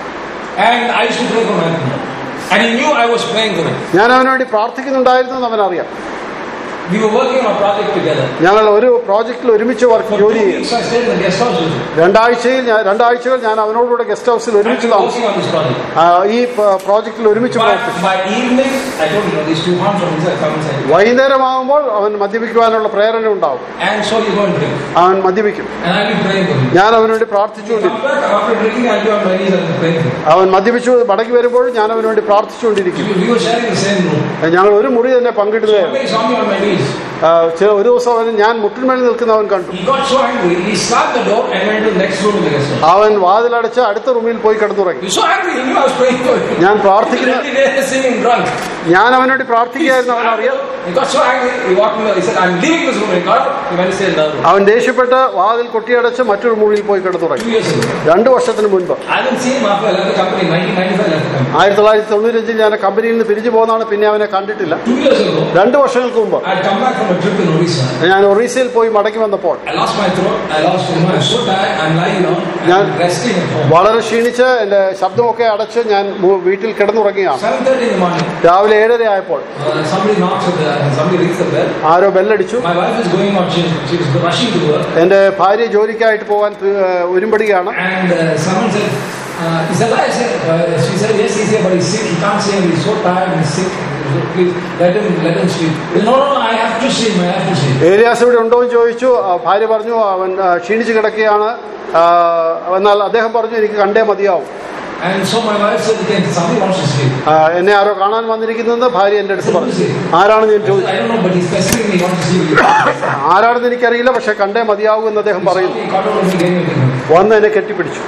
And I used to pray for him. And he knew I was praying for him. ഞാൻ അവന് വേണ്ടി പ്രാർത്ഥിക്കുന്നുണ്ടായിരുന്നു എന്ന് അവനറിയാം We were working on a project together. ഞങ്ങൾ ഒരു പ്രോജക്റ്റിൽ ഒരുമിച്ച് വർക്ക് For ജോലി two ചെയ്യും weeks I stayed in the guest house with him. രണ്ടാഴ്ചയിൽ ഞാൻ രണ്ടാഴ്ചകൾ ഞാൻ അവനോടുകൂടെ ഗസ്റ്റ് ഹൗസിൽ And ഒരുമിച്ച് we were താമസിച്ചു working on this project. ആ, ഈ പ- പ്രോജക്റ്റിൽ ഒരുമിച്ച് But പ്രവർത്തിച്ചു by evening, I told you, these two harms from inside come inside. വൈകുന്നേരമാകുമ്പോൾ അവൻ മദ്യപിക്കുവാനുള്ള പ്രേരണ ഉണ്ടാവും And so he's going to drink. അവൻ മദ്യപിക്കും And I'll be praying for him. ഞാൻ അവന് വേണ്ടി He പ്രാർത്ഥിച്ചുകൊണ്ടിരിക്കും come back after drinking, I'll be on my knees and praying for him. അവൻ മദ്യപിച്ചു മടങ്ങി വരുമ്പോൾ ഞാൻ അവന് വേണ്ടി പ്രാർത്ഥിച്ചുകൊണ്ടിരിക്കും We we were sharing the same room. ഞങ്ങൾ ഒരു മുറി തന്നെ പങ്കിടുകയായിരുന്നു Somebody saw me on my knees. ആ, ചില ഒരു ദിവസം അവൻ ഞാൻ മുട്ടിന്മേൽ നിൽക്കുന്നവൻ കണ്ടു He got so angry, he slammed the door and went to the next room in the guest house. അവൻ വാതിലടച്ച് അടുത്ത റൂമിൽ പോയി കിടന്നുറങ്ങി He was so angry, he knew I was praying for him. ഞാൻ He പ്രാർത്ഥിക്കുന്ന really there singing drunk. ഞാൻ അവന് വേണ്ടി പ്രാർത്ഥിക്കുകയായിരുന്നു അവൻ അറിയാം He got so angry, he walked in the, he said, I'm leaving this room. He got up, he went to stay in the other room. അവൻ ദേഷ്യപ്പെട്ട് വാതിൽ കൊട്ടിയടച്ച് മറ്റൊരു മുറിയിൽ പോയി കിടന്നുറങ്ങി Two years ago. രണ്ടു വർഷത്തിന് മുൻപ് I didn't see him after I left the company. 1995 I left the company. ആയിരത്തി തൊള്ളായിരത്തി തൊണ്ണൂറ്റഞ്ചിൽ ഞാൻ കമ്പനിയിൽ നിന്ന് പിരിഞ്ഞു പോകുന്നതാണ് പിന്നെ അവനെ കണ്ടിട്ടില്ല Two years ago, രണ്ടു വർഷങ്ങൾക്ക് മുമ്പ് I had come back from a trip in Odisha. ഞാൻ ഒറീസയിൽ പോയി മടങ്ങി വന്നപ്പോൾ I lost my throat. I lost, you know, I'm so tired. I'm lying down. Yeah. I'm resting at home. വളരെ ക്ഷീണിച്ച് എന്റെ ശബ്ദമൊക്കെ അടച്ച് ഞാൻ മു- വീട്ടിൽ കിടന്നുറങ്ങിയാണ് 7.30 in the morning, രാവിലെ ഏഴര ആയപ്പോൾ uh, somebody knocks at the, somebody rings the bell. Arrow ബെല്ലടിച്ചു My wife is going out. She, she was rushing to work. എന്റെ ഭാര്യ ജോലിക്കായിട്ട് പോകാൻ ഏഹ്, ഒരുമ്പടിയാണ് And uh, someone said, uh, is that I said, uh, she said, yes, he's here, but he's sick. He can't see him. He's so tired and sick. Please, let him, let him sleep. No, no, no, I have to see him. I have to see him. Elias ഇവിടെ ഉണ്ടോ എന്ന് ചോദിച്ചു ആ, ഭാര്യ പറഞ്ഞു അവൻ ആ, ക്ഷീണിച്ച് കിടക്കുകയാണ് ആ, എന്നാൽ അദ്ദേഹം പറഞ്ഞു എനിക്ക് കണ്ടേ മതിയാവും And so my wife said, again, somebody wants to sleep. ആ, എന്നെ ആരോ കാണാൻ വന്നിരിക്കുന്നെന്ന് ഭാര്യ എന്റെ അടുത്ത് പറഞ്ഞു ആരാണെന്ന് ഞാൻ ചോദിച്ചു I don't know, but he's pestering me. He wants to see me. ആരാണെന്ന് എനിക്കറിയില്ല പക്ഷെ കണ്ടേ മതിയാവൂ എന്ന് അദ്ദേഹം പറയുന്നു He caught over me, gave me a big hug. വന്ന് എന്നെ കെട്ടിപ്പിടിച്ചു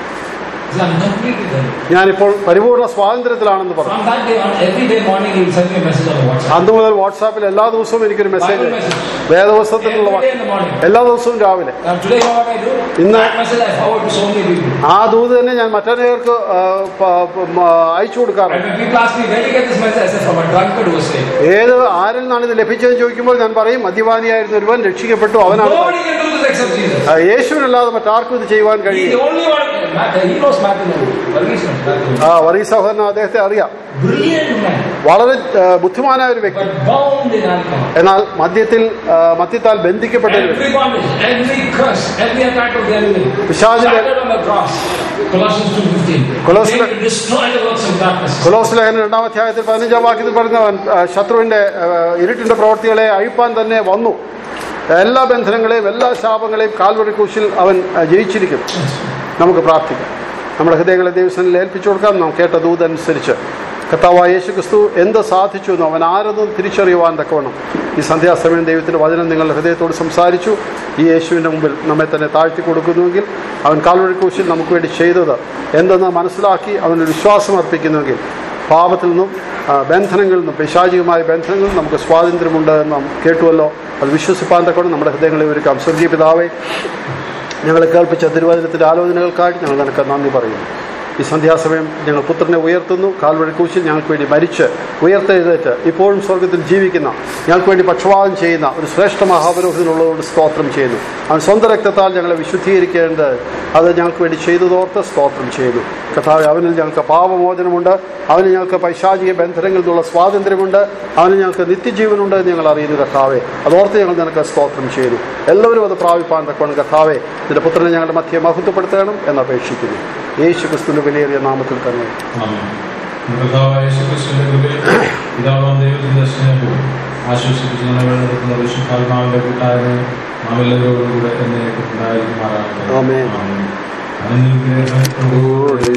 He said, I'm completely done. ഞാനിപ്പോൾ പരിപൂർണ സ്വാതന്ത്ര്യത്തിലാണെന്ന് പറഞ്ഞു From that day on, every day morning, he will send me a message on WhatsApp. അന്ന് മുതൽ വാട്സാപ്പിൽ എല്ലാ ദിവസവും എനിക്കൊരു മെസ്സേജ് Bible message. വേദവസ്ത്രത്തിലുള്ള Every day വാക്ക് in the morning. എല്ലാ ദിവസവും രാവിലെ Now today, what I do? ഇന്ന് That message I forward to so many people. ആ ദൂത് തന്നെ ഞാൻ മറ്റനേർക്ക് ആ, പ- പ- മ- അയച്ചു And കൊടുക്കാറുണ്ട് when people ask me, where did you get this message? I said, from a drunkard who was saved. ഏത് ആരിൽ നിന്നാണ് ഇത് ലഭിച്ചതെന്ന് ചോദിക്കുമ്പോൾ ഞാൻ പറയും മദ്യപാനിയായിരുന്ന ഒരുവൻ രക്ഷിക്കപ്പെട്ടു അവനാണ് Nobody can do this except Jesus. ആ, യേശുവിനല്ലാതെ മറ്റാർക്കും ഇത് ചെയ്യുവാൻ He's കഴിയും the only one. Matt- He knows Matthew. Varghese knows Matthew. ആ വറീ സഹോദരൻ അദ്ദേഹത്തെ അറിയാം Brilliant man, വളരെ ആ, ബുദ്ധിമാനായ ഒരു വ്യക്തി but bound in alcohol. എന്നാൽ മദ്യത്തിൽ ആ, മദ്യത്താൽ ബന്ധിക്കപ്പെട്ട ഒരു വ്യക്തി Every bondage, every curse, every attack of the enemy പിശാചിന്റെ started on the cross. Colossians 2.15. Colossians- Came to destroy the works of darkness. കൊലോസ് ലേഖനം രണ്ടാം അധ്യായത്തിൽ പതിനഞ്ചാം വാക്യത്തിൽ പറയുന്നവൻ ആ, ശത്രുവിന്റെ ആ, ഇരുട്ടിന്റെ പ്രവൃത്തികളെ അഴിപ്പാൻ തന്നെ വന്നു എല്ലാ ബന്ധനങ്ങളെയും എല്ലാ ശാപങ്ങളെയും കാൽവറി ക്രൂശിൽ അവൻ ആ, ജയിച്ചിരിക്കുന്നു നമുക്ക് പ്രാർത്ഥിക്കാം നമ്മുടെ ഹൃദയങ്ങളെ ദൈവസനിൽ ഏൽപ്പിച്ചു കൊടുക്കാം നാം കേട്ട ദൂതനുസരിച്ച് കർത്താവായ യേശു ക്രിസ്തു എന്ത് സാധിച്ചു എന്ന് അവൻ ആരെന്നും തിരിച്ചറിയുവാൻ തക്കവണ്ണം ഈ സന്ധ്യാസമയം ദൈവത്തിൻ്റെ വചനം നിങ്ങളുടെ ഹൃദയത്തോട് സംസാരിച്ചു ഈ യേശുവിൻ്റെ മുമ്പിൽ നമ്മെ തന്നെ താഴ്ത്തി കൊടുക്കുന്നുവെങ്കിൽ അവൻ കാൽവഴി ക്രൂശിൽ നമുക്ക് വേണ്ടി ചെയ്തത് എന്തെന്ന് മനസ്സിലാക്കി അവനൊരു വിശ്വാസം അർപ്പിക്കുന്നുവെങ്കിൽ പാപത്തിൽ നിന്നും ആ, ബന്ധനങ്ങളിൽ നിന്നും പൈശാചികമായ ബന്ധനങ്ങളിൽ നിന്നും നമുക്ക് സ്വാതന്ത്ര്യമുണ്ട് എന്ന് നാം കേട്ടുവല്ലോ അത് വിശ്വസിപ്പാൻ തക്കവണ്ണം നമ്മുടെ ഹൃദയങ്ങളെ ഒരുക്കാം സ്വർഗീയ പിതാവേ ഞങ്ങളെ കേൾപ്പിച്ച തിരുവചനത്തിൻ്റെ ആലോചനകൾക്കായി ഞങ്ങൾ നിനക്ക് നന്ദി പറയുന്നു ഈ സന്ധ്യാസമയം ഞങ്ങൾ പുത്രനെ ഉയർത്തുന്നു കാൽവഴി കൂശിൽ ഞങ്ങൾക്ക് വേണ്ടി മരിച്ച് ഉയർത്തെഴുന്നേറ്റ് ഇപ്പോഴും സ്വർഗത്തിൽ ജീവിക്കുന്ന ഞങ്ങൾക്ക് വേണ്ടി പക്ഷപാതം ചെയ്യുന്ന ഒരു ശ്രേഷ്ഠ മഹാപുരോഹിതനുള്ളതുകൊണ്ട് സ്തോത്രം ചെയ്യുന്നു അവൻ സ്വന്തം രക്തത്താൽ ഞങ്ങളെ വിശുദ്ധീകരിക്കേണ്ടത് അത് ഞങ്ങൾക്ക് വേണ്ടി ചെയ്തതോർത്ത് സ്തോത്രം ചെയ്യുന്നു കഥാവ് അവനിൽ ഞങ്ങൾക്ക് പാപമോചനമുണ്ട് അവന് ഞങ്ങൾക്ക് പൈശാചിക ബന്ധനങ്ങളിൽ നിന്നുള്ള സ്വാതന്ത്ര്യമുണ്ട് അവന് ഞങ്ങൾക്ക് നിത്യജീവനുണ്ട് എന്ന് ഞങ്ങൾ അറിയുന്നു കഥാവെ അതോർത്ത് ഞങ്ങൾ നിനക്ക് സ്തോത്രം ചെയ്യുന്നു എല്ലാവരും അത് പ്രാപിപ്പാൻ തക്കവണ്ണം കഥാവെ നിന്റെ പുത്രനെ ഞങ്ങളുടെ മധ്യയെ മഹത്വപ്പെടുത്തണം എന്ന് അപേക്ഷിക്കുന്നു യേശു ക്രിസ്തുവിന്റെ വിലയേറിയ നാമത്തിൽ തന്നെ ആമേൻ. നമ്മുടെ കർത്താവായ യേശുക്രിസ്തുവിന്റെ കൃപയും പിതാവാം ദൈവത്തിന്റെ സ്നേഹവും ആശ്വസിപ്പിച്ച് നമ്മളെ നടത്തുന്ന വിശുദ്ധാത്മാവിന്റെ കൂട്ടായ്മയും നാം എല്ലാവരോടും കൂടെ എന്നേക്കും ഉണ്ടായിരിക്കുമാറാകട്ടെ ആമേൻ. ആമേൻ. അനുഗ്രഹത്തോടെ